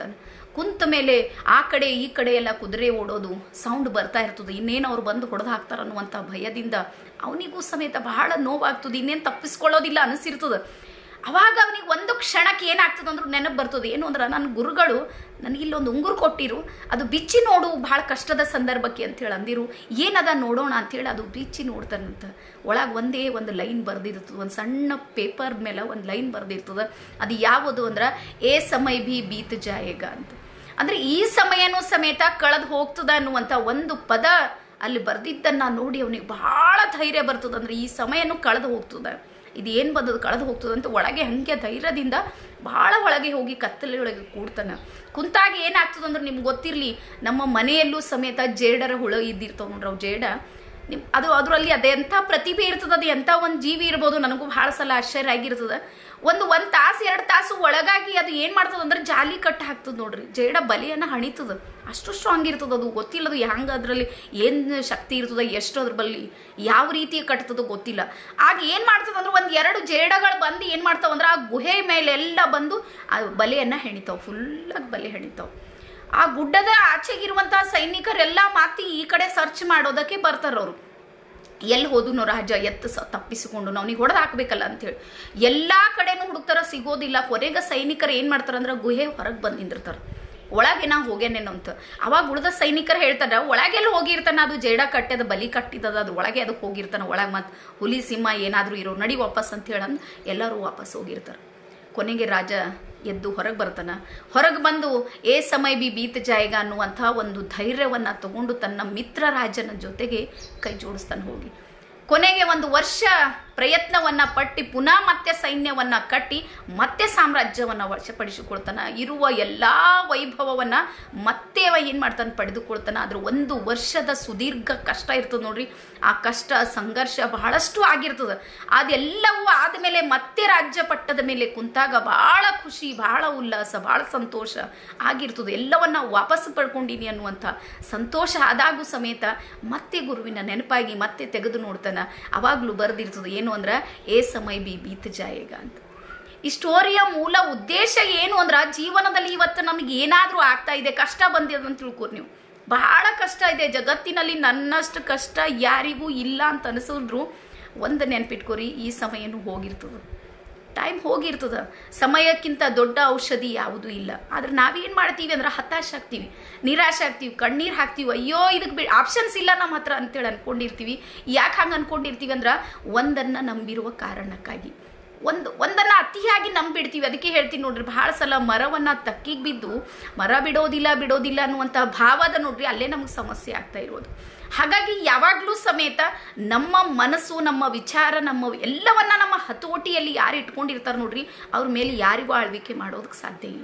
ಕುಂತ ಮೇಲೆ ಆ ಕಡೆ ಈ ಕಡೆ ಎಲ್ಲ ಕುದುರೆ ಓಡೋದು ಸೌಂಡ್ ಬರ್ತಾ ಇರ್ತದೆ ಇನ್ನೇನು ಅವ್ರು ಬಂದು ಹೊಡೆದು ಹಾಕ್ತಾರ ಅನ್ನುವಂಥ ಭಯದಿಂದ ಅವನಿಗೂ ಸಮೇತ ಬಹಳ ನೋವಾಗ್ತದೆ ಇನ್ನೇನು ತಪ್ಪಿಸ್ಕೊಳ್ಳೋದಿಲ್ಲ ಅನಿಸಿರ್ತದೆ ಅವಾಗ ಅವನಿಗೆ ಒಂದು ಕ್ಷಣಕ್ಕೆ ಏನಾಗ್ತದೆ ಅಂದ್ರೆ ನೆನಪು ಬರ್ತದೆ ಏನು ಅಂದ್ರೆ ನನ್ನ ಗುರುಗಳು ನನಗೆ ಇಲ್ಲೊಂದು ಉಂಗುರು ಕೊಟ್ಟಿರು ಅದು ಬಿಚ್ಚಿ ನೋಡು ಭಾಳ ಕಷ್ಟದ ಸಂದರ್ಭಕ್ಕೆ ಅಂತೇಳಿ ಅಂದಿರು ಏನದ ನೋಡೋಣ ಅಂತೇಳಿ ಅದು ಬಿಚ್ಚಿ ನೋಡ್ತಾನಂತ ಒಳಗೆ ಒಂದೇ ಒಂದು ಲೈನ್ ಬರೆದಿರ್ತದೆ ಒಂದು ಸಣ್ಣ ಪೇಪರ್ ಮೇಲೆ ಒಂದು ಲೈನ್ ಬರೆದಿರ್ತದೆ ಅದು ಯಾವುದು ಅಂದ್ರೆ ಏ ಸಮಯ ಭಿ ಬೀತ್ ಜಾಯೇಗ ಅಂತ ಅಂದ್ರೆ ಈ ಸಮಯನೂ ಸಮೇತ ಕಳೆದು ಹೋಗ್ತದ ಅನ್ನುವಂಥ ಒಂದು ಪದ ಅಲ್ಲಿ ಬರ್ದಿದ್ದನ್ನ ನೋಡಿ ಅವನಿಗೆ ಬಹಳ ಧೈರ್ಯ ಬರ್ತದೆ ಅಂದ್ರೆ ಈ ಸಮಯನೂ ಕಳೆದು ಹೋಗ್ತದೆ ಇದು ಏನು ಬಂದದ್ದು ಕಳೆದು ಹೋಗ್ತದೆ ಅಂತ ಒಳಗೆ ಹಂಗೆ ಧೈರ್ಯದಿಂದ ಬಹಳ ಒಳಗೆ ಹೋಗಿ ಕತ್ತಲೆಯೊಳಗೆ ಕೂಡ್ತಾನೆ ಕುಂತಾಗ ಏನಾಗ್ತದೆ ಅಂದ್ರೆ ನಿಮ್ಗೆ ಗೊತ್ತಿರಲಿ ನಮ್ಮ ಮನೆಯಲ್ಲೂ ಸಮೇತ ಜೇಡರ ಹುಳ ಇದ್ದಿರ್ತಾವ ನೋಡ್ರಿ ಅವು ಜೇಡ ನಿಮ್ ಅದು ಅದರಲ್ಲಿ ಅದೆಂಥ ಪ್ರತಿಭೆ ಇರ್ತದೆ ಅದು ಎಂಥ ಒಂದು ಜೀವಿ ಇರ್ಬೋದು ನನಗೂ ಭಾಳ ಸಲ ಆಶ್ಚರ್ಯ ಆಗಿರ್ತದೆ ಒಂದು ಒಂದು ತಾಸು ಎರಡು ತಾಸು ಒಳಗಾಗಿ ಅದು ಏನು ಮಾಡ್ತದೆ ಅಂದ್ರೆ ಜಾಲಿ ಕಟ್ಟ ಹಾಕ್ತದೆ ನೋಡ್ರಿ ಜೇಡ ಬಲಿಯನ್ನು ಹಣಿತದ ಅಷ್ಟು ಸ್ಟ್ರಾಂಗ್ ಇರ್ತದೆ ಅದು ಗೊತ್ತಿಲ್ಲ ಅದು ಹ್ಯಾಂಗ ಅದರಲ್ಲಿ ಏನು ಶಕ್ತಿ ಇರ್ತದೆ ಎಷ್ಟು ಅದ್ರ ಬಲ್ಲಿ ಯಾವ ರೀತಿ ಕಟ್ತದೋ ಗೊತ್ತಿಲ್ಲ ಆಗ ಏನು ಮಾಡ್ತದೆ ಅಂದ್ರೆ ಒಂದು ಎರಡು ಜೇಡಗಳು ಬಂದು ಏನು ಮಾಡ್ತಾವ ಅಂದ್ರೆ ಆ ಗುಹೆ ಮೇಲೆಲ್ಲ ಬಂದು ಆ ಬಲೆಯನ್ನು ಹೆಣಿತಾವೆ ಫುಲ್ಲಾಗಿ ಬಲೆ ಹೆಣಿತಾವೆ ಆ ಗುಡ್ಡದ ಆಚೆಗಿರುವಂತಹ ಸೈನಿಕರೆಲ್ಲ ಮಾತಿ ಈ ಕಡೆ ಸರ್ಚ್ ಮಾಡೋದಕ್ಕೆ ಬರ್ತಾರ ಅವರು ಎಲ್ಲಿ ಹೋದನು ರಾಜ ಎತ್ತು ಸ ತಪ್ಪಿಸಿಕೊಂಡು ಅವನಿಗೆ ಹೊಡೆದು ಹಾಕ್ಬೇಕಲ್ಲ ಅಂತೇಳಿ ಎಲ್ಲ ಕಡೆನೂ ಹುಡುಕ್ತಾರ ಸಿಗೋದಿಲ್ಲ ಕೊನೆಗೆ ಸೈನಿಕರು ಏನು ಮಾಡ್ತಾರ ಅಂದ್ರೆ ಗುಹೆ ಹೊರಗೆ ಬಂದು ನಿಂದಿರ್ತಾರೆ ಒಳಗೆ ನಾ ಹೋಗ್ಯಾನೇನೋ ಅಂತ ಅವಾಗ ಉಳಿದ ಸೈನಿಕರು ಹೇಳ್ತಾರ ಒಳಗೆಲ್ಲ ಹೋಗಿರ್ತಾನ ಅದು ಜೇಡ ಕಟ್ಟದ ಬಲಿ ಕಟ್ಟಿದದ ಅದು ಒಳಗೆ ಅದಕ್ಕೆ ಹೋಗಿರ್ತಾನ ಒಳಗೆ ಮತ್ತು ಹುಲಿ ಸಿಂಹ ಏನಾದರೂ ಇರೋ ನಡಿ ವಾಪಸ್ ಅಂತ ಹೇಳಂದು ಎಲ್ಲರೂ ವಾಪಸ್ ಹೋಗಿರ್ತಾರೆ ಕೊನೆಗೆ ರಾಜ ಎದ್ದು ಹೊರಗೆ ಬರ್ತಾನ ಹೊರಗೆ ಬಂದು ಏ ಸಮಯ ಬಿ ಬೀತ್ ಜಾಯಗ ಅನ್ನುವಂಥ ಒಂದು ಧೈರ್ಯವನ್ನು ತಗೊಂಡು ತನ್ನ ಮಿತ್ರ ರಾಜನ ಜೊತೆಗೆ ಕೈ ಜೋಡಿಸ್ತಾನೆ ಹೋಗಿ ಕೊನೆಗೆ ಒಂದು ವರ್ಷ ಪ್ರಯತ್ನವನ್ನ ಪಟ್ಟಿ ಪುನಃ ಮತ್ತೆ ಸೈನ್ಯವನ್ನ ಕಟ್ಟಿ ಮತ್ತೆ ಸಾಮ್ರಾಜ್ಯವನ್ನ ವಶಪಡಿಸಿಕೊಳ್ತಾನ ಇರುವ ಎಲ್ಲಾ ವೈಭವವನ್ನ ಮತ್ತೆ ಅವ ಏನ್ ಮಾಡ್ತಾನೆ ಪಡೆದುಕೊಳ್ತಾನ ಅದ್ರ ಒಂದು ವರ್ಷದ ಸುದೀರ್ಘ ಕಷ್ಟ ಇರ್ತದೆ ನೋಡ್ರಿ ಆ ಕಷ್ಟ ಸಂಘರ್ಷ ಬಹಳಷ್ಟು ಆಗಿರ್ತದೆ ಅದೆಲ್ಲವೂ ಆದಮೇಲೆ ಮತ್ತೆ ರಾಜ್ಯ ಪಟ್ಟದ ಮೇಲೆ ಕುಂತಾಗ ಬಹಳ ಖುಷಿ ಬಹಳ ಉಲ್ಲಾಸ ಬಹಳ ಸಂತೋಷ ಆಗಿರ್ತದೆ ಎಲ್ಲವನ್ನ ವಾಪಸ್ ಪಡ್ಕೊಂಡಿನಿ ಅನ್ನುವಂಥ ಸಂತೋಷ ಆದಾಗೂ ಸಮೇತ ಮತ್ತೆ ಗುರುವಿನ ನೆನಪಾಗಿ ಮತ್ತೆ ತೆಗೆದು ನೋಡ್ತಾನ ಅವಾಗ್ಲೂ ಬರ್ದಿರ್ತದೆ ಏನು ಅಂದ್ರೆ ಏ ಸಮಯ ಬಿ ಬೀತ್ ಜಾಯೇಗ ಅಂತ ಈ ಸ್ಟೋರಿಯ ಮೂಲ ಉದ್ದೇಶ ಏನು ಅಂದ್ರೆ ಜೀವನದಲ್ಲಿ ಇವತ್ತು ನಮ್ಗೆ ಏನಾದರೂ ಆಗ್ತಾ ಇದೆ ಕಷ್ಟ ಬಂದಿದೆ ಅಂತ ತಿಳ್ಕೊರಿ ನೀವು ಬಹಳ ಕಷ್ಟ ಇದೆ ಜಗತ್ತಿನಲ್ಲಿ ನನ್ನಷ್ಟು ಕಷ್ಟ ಯಾರಿಗೂ ಇಲ್ಲ ಅಂತ ಅನಿಸಿದ್ರು ಒಂದು ನೆನ್ಪಿಟ್ಕೊರಿ ಈ ಸಮಯನೂ ಹೋಗಿರ್ತದೆ ಟೈಮ್ ಹೋಗಿರ್ತದ ಸಮಯಕ್ಕಿಂತ ದೊಡ್ಡ ಔಷಧಿ ಯಾವುದೂ ಇಲ್ಲ ಆದ್ರೆ ನಾವೇನು ಮಾಡ್ತೀವಿ ಅಂದ್ರೆ ಹತಾಶ ಆಗ್ತೀವಿ ನಿರಾಶೆ ಆಗ್ತೀವಿ ಕಣ್ಣೀರು ಹಾಕ್ತೀವಿ ಅಯ್ಯೋ ಇದಕ್ಕೆ ಬಿ ಆಪ್ಷನ್ಸ್ ಇಲ್ಲ ನಮ್ಮ ಹತ್ರ ಅಂತೇಳಿ ಅನ್ಕೊಂಡಿರ್ತೀವಿ ಯಾಕೆ ಹಂಗೆ ಅನ್ಕೊಂಡಿರ್ತೀವಿ ಅಂದ್ರೆ ಒಂದನ್ನು ನಂಬಿರುವ ಕಾರಣಕ್ಕಾಗಿ ಒಂದು ಒಂದನ್ನು ಅತಿಯಾಗಿ ನಂಬಿಡ್ತೀವಿ ಅದಕ್ಕೆ ಹೇಳ್ತೀನಿ ನೋಡ್ರಿ ಬಹಳ ಸಲ ಮರವನ್ನು ತಕ್ಕಿಗೆ ಬಿದ್ದು ಮರ ಬಿಡೋದಿಲ್ಲ ಬಿಡೋದಿಲ್ಲ ಅನ್ನುವಂಥ ಭಾವದ ನೋಡ್ರಿ ಅಲ್ಲೇ ನಮಗೆ ಸಮಸ್ಯೆ ಆಗ್ತಾ ಇರೋದು ಹಾಗಾಗಿ ಯಾವಾಗಲೂ ಸಮೇತ ನಮ್ಮ ಮನಸ್ಸು ನಮ್ಮ ವಿಚಾರ ನಮ್ಮ ಎಲ್ಲವನ್ನ ನಮ್ಮ ಹತೋಟಿಯಲ್ಲಿ ಯಾರು ಇಟ್ಕೊಂಡಿರ್ತಾರೆ ನೋಡ್ರಿ ಅವ್ರ ಮೇಲೆ ಯಾರಿಗೂ ಆಳ್ವಿಕೆ ಮಾಡೋದಕ್ಕೆ ಸಾಧ್ಯ ಇಲ್ಲ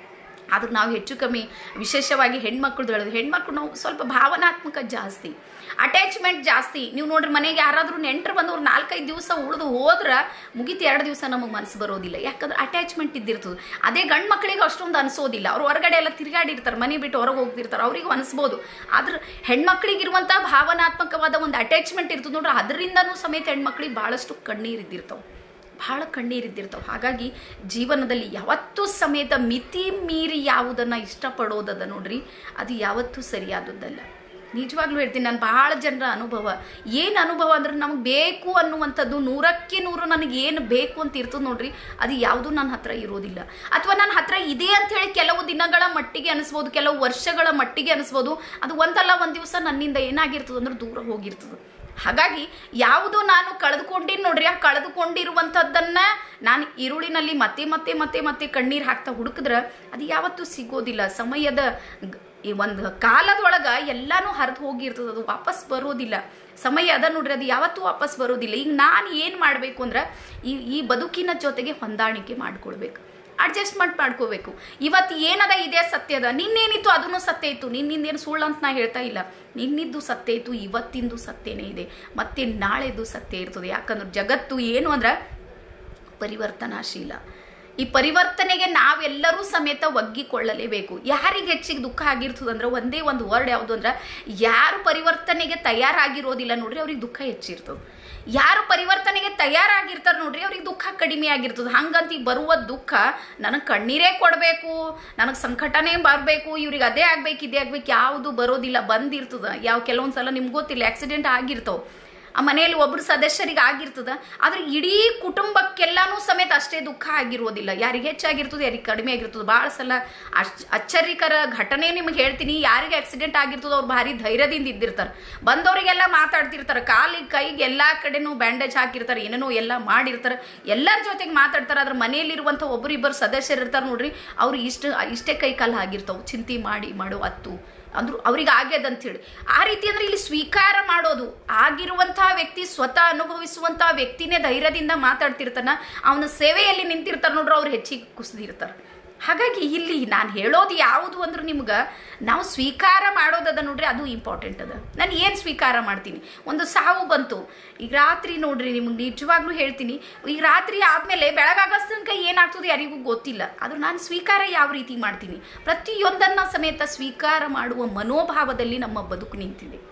ಆದ್ರೆ ನಾವು ಹೆಚ್ಚು ಕಮ್ಮಿ ವಿಶೇಷವಾಗಿ ಹೆಣ್ಮಕ್ಳದ್ದು ಹೇಳೋದು ಹೆಣ್ಮಕ್ಳು ನಾವು ಸ್ವಲ್ಪ ಭಾವನಾತ್ಮಕ ಜಾಸ್ತಿ ಅಟ್ಯಾಚ್ಮೆಂಟ್ ಜಾಸ್ತಿ ನೀವು ನೋಡ್ರಿ ಮನೆಗೆ ಯಾರಾದರೂ ನೆಂಟರು ಬಂದವ್ರು ನಾಲ್ಕೈದು ದಿವಸ ಉಳಿದು ಹೋದ್ರೆ ಮುಗಿತು ಎರಡು ದಿವಸ ನಮಗೆ ಮನಸ್ಸು ಬರೋದಿಲ್ಲ ಯಾಕಂದ್ರೆ ಅಟ್ಯಾಚ್ಮೆಂಟ್ ಇದ್ದಿರ್ತದೆ ಅದೇ ಗಂಡು ಮಕ್ಕಳಿಗೆ ಅಷ್ಟೊಂದು ಅನಿಸೋದಿಲ್ಲ ಅವ್ರು ಹೊರಗಡೆ ಎಲ್ಲ ತಿರುಗಾಡಿರ್ತಾರೆ ಮನೆ ಬಿಟ್ಟು ಹೊರಗೆ ಹೋಗ್ತಿರ್ತಾರೆ ಅವ್ರಿಗೂ ಅನಿಸ್ಬೋದು ಆದ್ರೆ ಹೆಣ್ಮಕ್ಳಿಗಿರುವಂಥ ಭಾವನಾತ್ಮಕವಾದ ಒಂದು ಅಟ್ಯಾಚ್ಮೆಂಟ್ ಇರ್ತದೆ ನೋಡ್ರಿ ಅದರಿಂದನೂ ಸಮೇತ ಹೆಣ್ಮಕ್ಳಿಗೆ ಭಾಳಷ್ಟು ಕಣ್ಣೀರು ಇದ್ದಿರ್ತಾವೆ ಬಹಳ ಕಣ್ಣೀರಿದ್ದಿರ್ತಾವೆ ಹಾಗಾಗಿ ಜೀವನದಲ್ಲಿ ಯಾವತ್ತೂ ಸಮೇತ ಮಿತಿ ಮೀರಿ ಯಾವುದನ್ನು ಇಷ್ಟಪಡೋದದ ನೋಡ್ರಿ ಅದು ಯಾವತ್ತೂ ಸರಿಯಾದದ್ದಲ್ಲ ನಿಜವಾಗ್ಲೂ ಹೇಳ್ತೀನಿ ನಾನು ಭಾಳ ಜನರ ಅನುಭವ ಏನು ಅನುಭವ ಅಂದ್ರೆ ನಮ್ಗೆ ಬೇಕು ಅನ್ನುವಂಥದ್ದು ನೂರಕ್ಕೆ ನೂರು ನನಗೆ ಏನು ಬೇಕು ಅಂತ ಇರ್ತದೆ ನೋಡ್ರಿ ಅದು ಯಾವುದೂ ನನ್ನ ಹತ್ರ ಇರೋದಿಲ್ಲ ಅಥವಾ ನನ್ನ ಹತ್ರ ಇದೆ ಅಂತ ಹೇಳಿ ಕೆಲವು ದಿನಗಳ ಮಟ್ಟಿಗೆ ಅನಿಸ್ಬೋದು ಕೆಲವು ವರ್ಷಗಳ ಮಟ್ಟಿಗೆ ಅನಿಸ್ಬೋದು ಅದು ಒಂದಲ್ಲ ಒಂದು ದಿವಸ ನನ್ನಿಂದ ಏನಾಗಿರ್ತದೆ ಅಂದ್ರೆ ದೂರ ಹೋಗಿರ್ತದೆ ಹಾಗಾಗಿ ಯಾವುದು ನಾನು ಕಳೆದುಕೊಂಡಿನಿ ನೋಡ್ರಿ ಆ ಕಳೆದುಕೊಂಡಿರುವಂಥದ್ದನ್ನ ನಾನು ಈರುಳಿನಲ್ಲಿ ಮತ್ತೆ ಮತ್ತೆ ಮತ್ತೆ ಮತ್ತೆ ಕಣ್ಣೀರು ಹಾಕ್ತಾ ಹುಡುಕಿದ್ರೆ ಅದು ಯಾವತ್ತೂ ಸಿಗೋದಿಲ್ಲ ಸಮಯದ ಗ- ಈ ಒಂದು ಕಾಲದೊಳಗೆ ಎಲ್ಲಾನು ಹರಿದು ಹೋಗಿರ್ತದೆ ಅದು ವಾಪಸ್ ಬರೋದಿಲ್ಲ ಸಮಯ ಅದ ನೋಡ್ರಿ ಅದು ಯಾವತ್ತೂ ವಾಪಸ್ ಬರೋದಿಲ್ಲ ಈಗ ನಾನು ಏನು ಮಾಡಬೇಕು ಅಂದ್ರೆ ಈ ಈ ಬದುಕಿನ ಜೊತೆಗೆ ಹೊಂದಾಣಿಕೆ ಮಾಡ್ಕೊಳ್ಬೇಕು ಅಡ್ಜಸ್ಟ್ಮೆಂಟ್ ಮಾಡ್ಕೋಬೇಕು ಇವತ್ತು ಏನದ ಇದೇ ಸತ್ಯದ ನಿನ್ನೇನಿತ್ತು ಅದನ್ನು ಸತ್ಯ ಇತ್ತು ನಿನ್ನಿಂದೇನು ಸುಳ್ಳು ಅಂತ ನಾ ಹೇಳ್ತಾ ಇಲ್ಲ ನಿನ್ನಿದ್ದು ಸತ್ಯ ಇತ್ತು ಇವತ್ತಿಂದು ಸತ್ಯನೇ ಇದೆ ಮತ್ತೆ ನಾಳೆದು ಸತ್ಯ ಇರ್ತದೆ ಯಾಕಂದ್ರೆ ಜಗತ್ತು ಏನು ಅಂದ್ರೆ ಪರಿವರ್ತನಾಶೀಲ ಈ ಪರಿವರ್ತನೆಗೆ ನಾವೆಲ್ಲರೂ ಸಮೇತ ಒಗ್ಗಿಕೊಳ್ಳಲೇಬೇಕು ಯಾರಿಗೆ ಹೆಚ್ಚಿಗೆ ದುಃಖ ಆಗಿರ್ತದಂದ್ರೆ ಒಂದೇ ಒಂದು ವರ್ಡ್ ಯಾವುದು ಅಂದ್ರೆ ಯಾರು ಪರಿವರ್ತನೆಗೆ ತಯಾರಾಗಿರೋದಿಲ್ಲ ನೋಡ್ರಿ ಅವ್ರಿಗೆ ದುಃಖ ಹೆಚ್ಚಿರ್ತದೆ ಯಾರು ಪರಿವರ್ತನೆಗೆ ತಯಾರಾಗಿರ್ತಾರೆ ನೋಡ್ರಿ ಅವ್ರಿಗೆ ದುಃಖ ಕಡಿಮೆ ಆಗಿರ್ತದೆ ಹಂಗಂತ ಈ ಬರುವ ದುಃಖ ನನಗೆ ಕಣ್ಣೀರೇ ಕೊಡಬೇಕು ನನಗೆ ಸಂಕಟನೇ ಬರಬೇಕು ಇವ್ರಿಗೆ ಅದೇ ಆಗ್ಬೇಕು ಇದೇ ಆಗ್ಬೇಕು ಯಾವುದು ಬರೋದಿಲ್ಲ ಬಂದಿರ್ತದ ಯಾವ ಕೆಲವೊಂದು ಸಲ ನಿಮ್ಗೆ ಗೊತ್ತಿಲ್ಲ ಆಕ್ಸಿಡೆಂಟ್ ಆಗಿರ್ತಾವ ಆ ಮನೆಯಲ್ಲಿ ಒಬ್ರು ಸದಸ್ಯರಿಗೆ ಆಗಿರ್ತದ ಆದ್ರೆ ಇಡೀ ಕುಟುಂಬಕ್ಕೆಲ್ಲಾನು ಸಮೇತ ಅಷ್ಟೇ ದುಃಖ ಆಗಿರೋದಿಲ್ಲ ಯಾರಿಗೆ ಹೆಚ್ಚಾಗಿರ್ತದೆ ಯಾರಿಗೆ ಕಡಿಮೆ ಆಗಿರ್ತದೆ ಭಾಳ ಸಲ ಅಚ್ ಅಚ್ಚರಿಕರ ಘಟನೆ ನಿಮ್ಗೆ ಹೇಳ್ತೀನಿ ಯಾರಿಗೆ ಆಕ್ಸಿಡೆಂಟ್ ಆಗಿರ್ತದೆ ಅವ್ರು ಭಾರಿ ಧೈರ್ಯದಿಂದ ಇದ್ದಿರ್ತಾರೆ ಬಂದವರಿಗೆಲ್ಲ ಮಾತಾಡ್ತಿರ್ತಾರೆ ಕಾಲಿಗೆ ಕೈಗೆ ಎಲ್ಲಾ ಕಡೆನೂ ಬ್ಯಾಂಡೇಜ್ ಹಾಕಿರ್ತಾರೆ ಏನೇನೋ ಎಲ್ಲ ಮಾಡಿರ್ತಾರೆ ಎಲ್ಲರ ಜೊತೆಗೆ ಮಾತಾಡ್ತಾರೆ ಅದ್ರ ಮನೆಯಲ್ಲಿರುವಂಥ ಒಬ್ಬರಿಬ್ಬರು ಸದಸ್ಯರು ಇರ್ತಾರೆ ನೋಡ್ರಿ ಅವ್ರು ಇಷ್ಟು ಇಷ್ಟೇ ಕೈ ಕಾಲು ಆಗಿರ್ತಾವೆ ಚಿಂತೆ ಮಾಡಿ ಮಾಡೋ ಅತ್ತು ಅಂದ್ರು ಅವ್ರಿಗೆ ಆಗ್ಯದ ಅಂತೇಳಿ ಆ ರೀತಿ ಅಂದ್ರೆ ಇಲ್ಲಿ ಸ್ವೀಕಾರ ಮಾಡೋದು ಆಗಿರುವಂತಹ ವ್ಯಕ್ತಿ ಸ್ವತಃ ಅನುಭವಿಸುವಂತಹ ವ್ಯಕ್ತಿನೇ ಧೈರ್ಯದಿಂದ ಮಾತಾಡ್ತಿರ್ತಾನ ಅವನ ಸೇವೆಯಲ್ಲಿ ನಿಂತಿರ್ತಾರೆ ನೋಡ್ರಿ ಅವ್ರು ಹೆಚ್ಚಿಗೆ ಕುಸಿದಿರ್ತಾರೆ ಹಾಗಾಗಿ ಇಲ್ಲಿ ನಾನು ಹೇಳೋದು ಯಾವುದು ಅಂದ್ರೆ ನಿಮ್ಗೆ ನಾವು ಸ್ವೀಕಾರ ಮಾಡೋದದ ನೋಡ್ರಿ ಅದು ಇಂಪಾರ್ಟೆಂಟ್ ಅದ ನಾನು ಏನು ಸ್ವೀಕಾರ ಮಾಡ್ತೀನಿ ಒಂದು ಸಾವು ಬಂತು ಈಗ ರಾತ್ರಿ ನೋಡ್ರಿ ನಿಮ್ಗೆ ನಿಜವಾಗ್ಲೂ ಹೇಳ್ತೀನಿ ಈಗ ರಾತ್ರಿ ಆದಮೇಲೆ ಬೆಳಗಾಗೋ ತನಕ ಏನಾಗ್ತದೆ ಯಾರಿಗೂ ಗೊತ್ತಿಲ್ಲ ಆದ್ರೂ ನಾನು ಸ್ವೀಕಾರ ಯಾವ ರೀತಿ ಮಾಡ್ತೀನಿ ಪ್ರತಿಯೊಂದನ್ನ ಸಮೇತ ಸ್ವೀಕಾರ ಮಾಡುವ ಮನೋಭಾವದಲ್ಲಿ ನಮ್ಮ ಬದುಕು ನಿಂತಿದೆ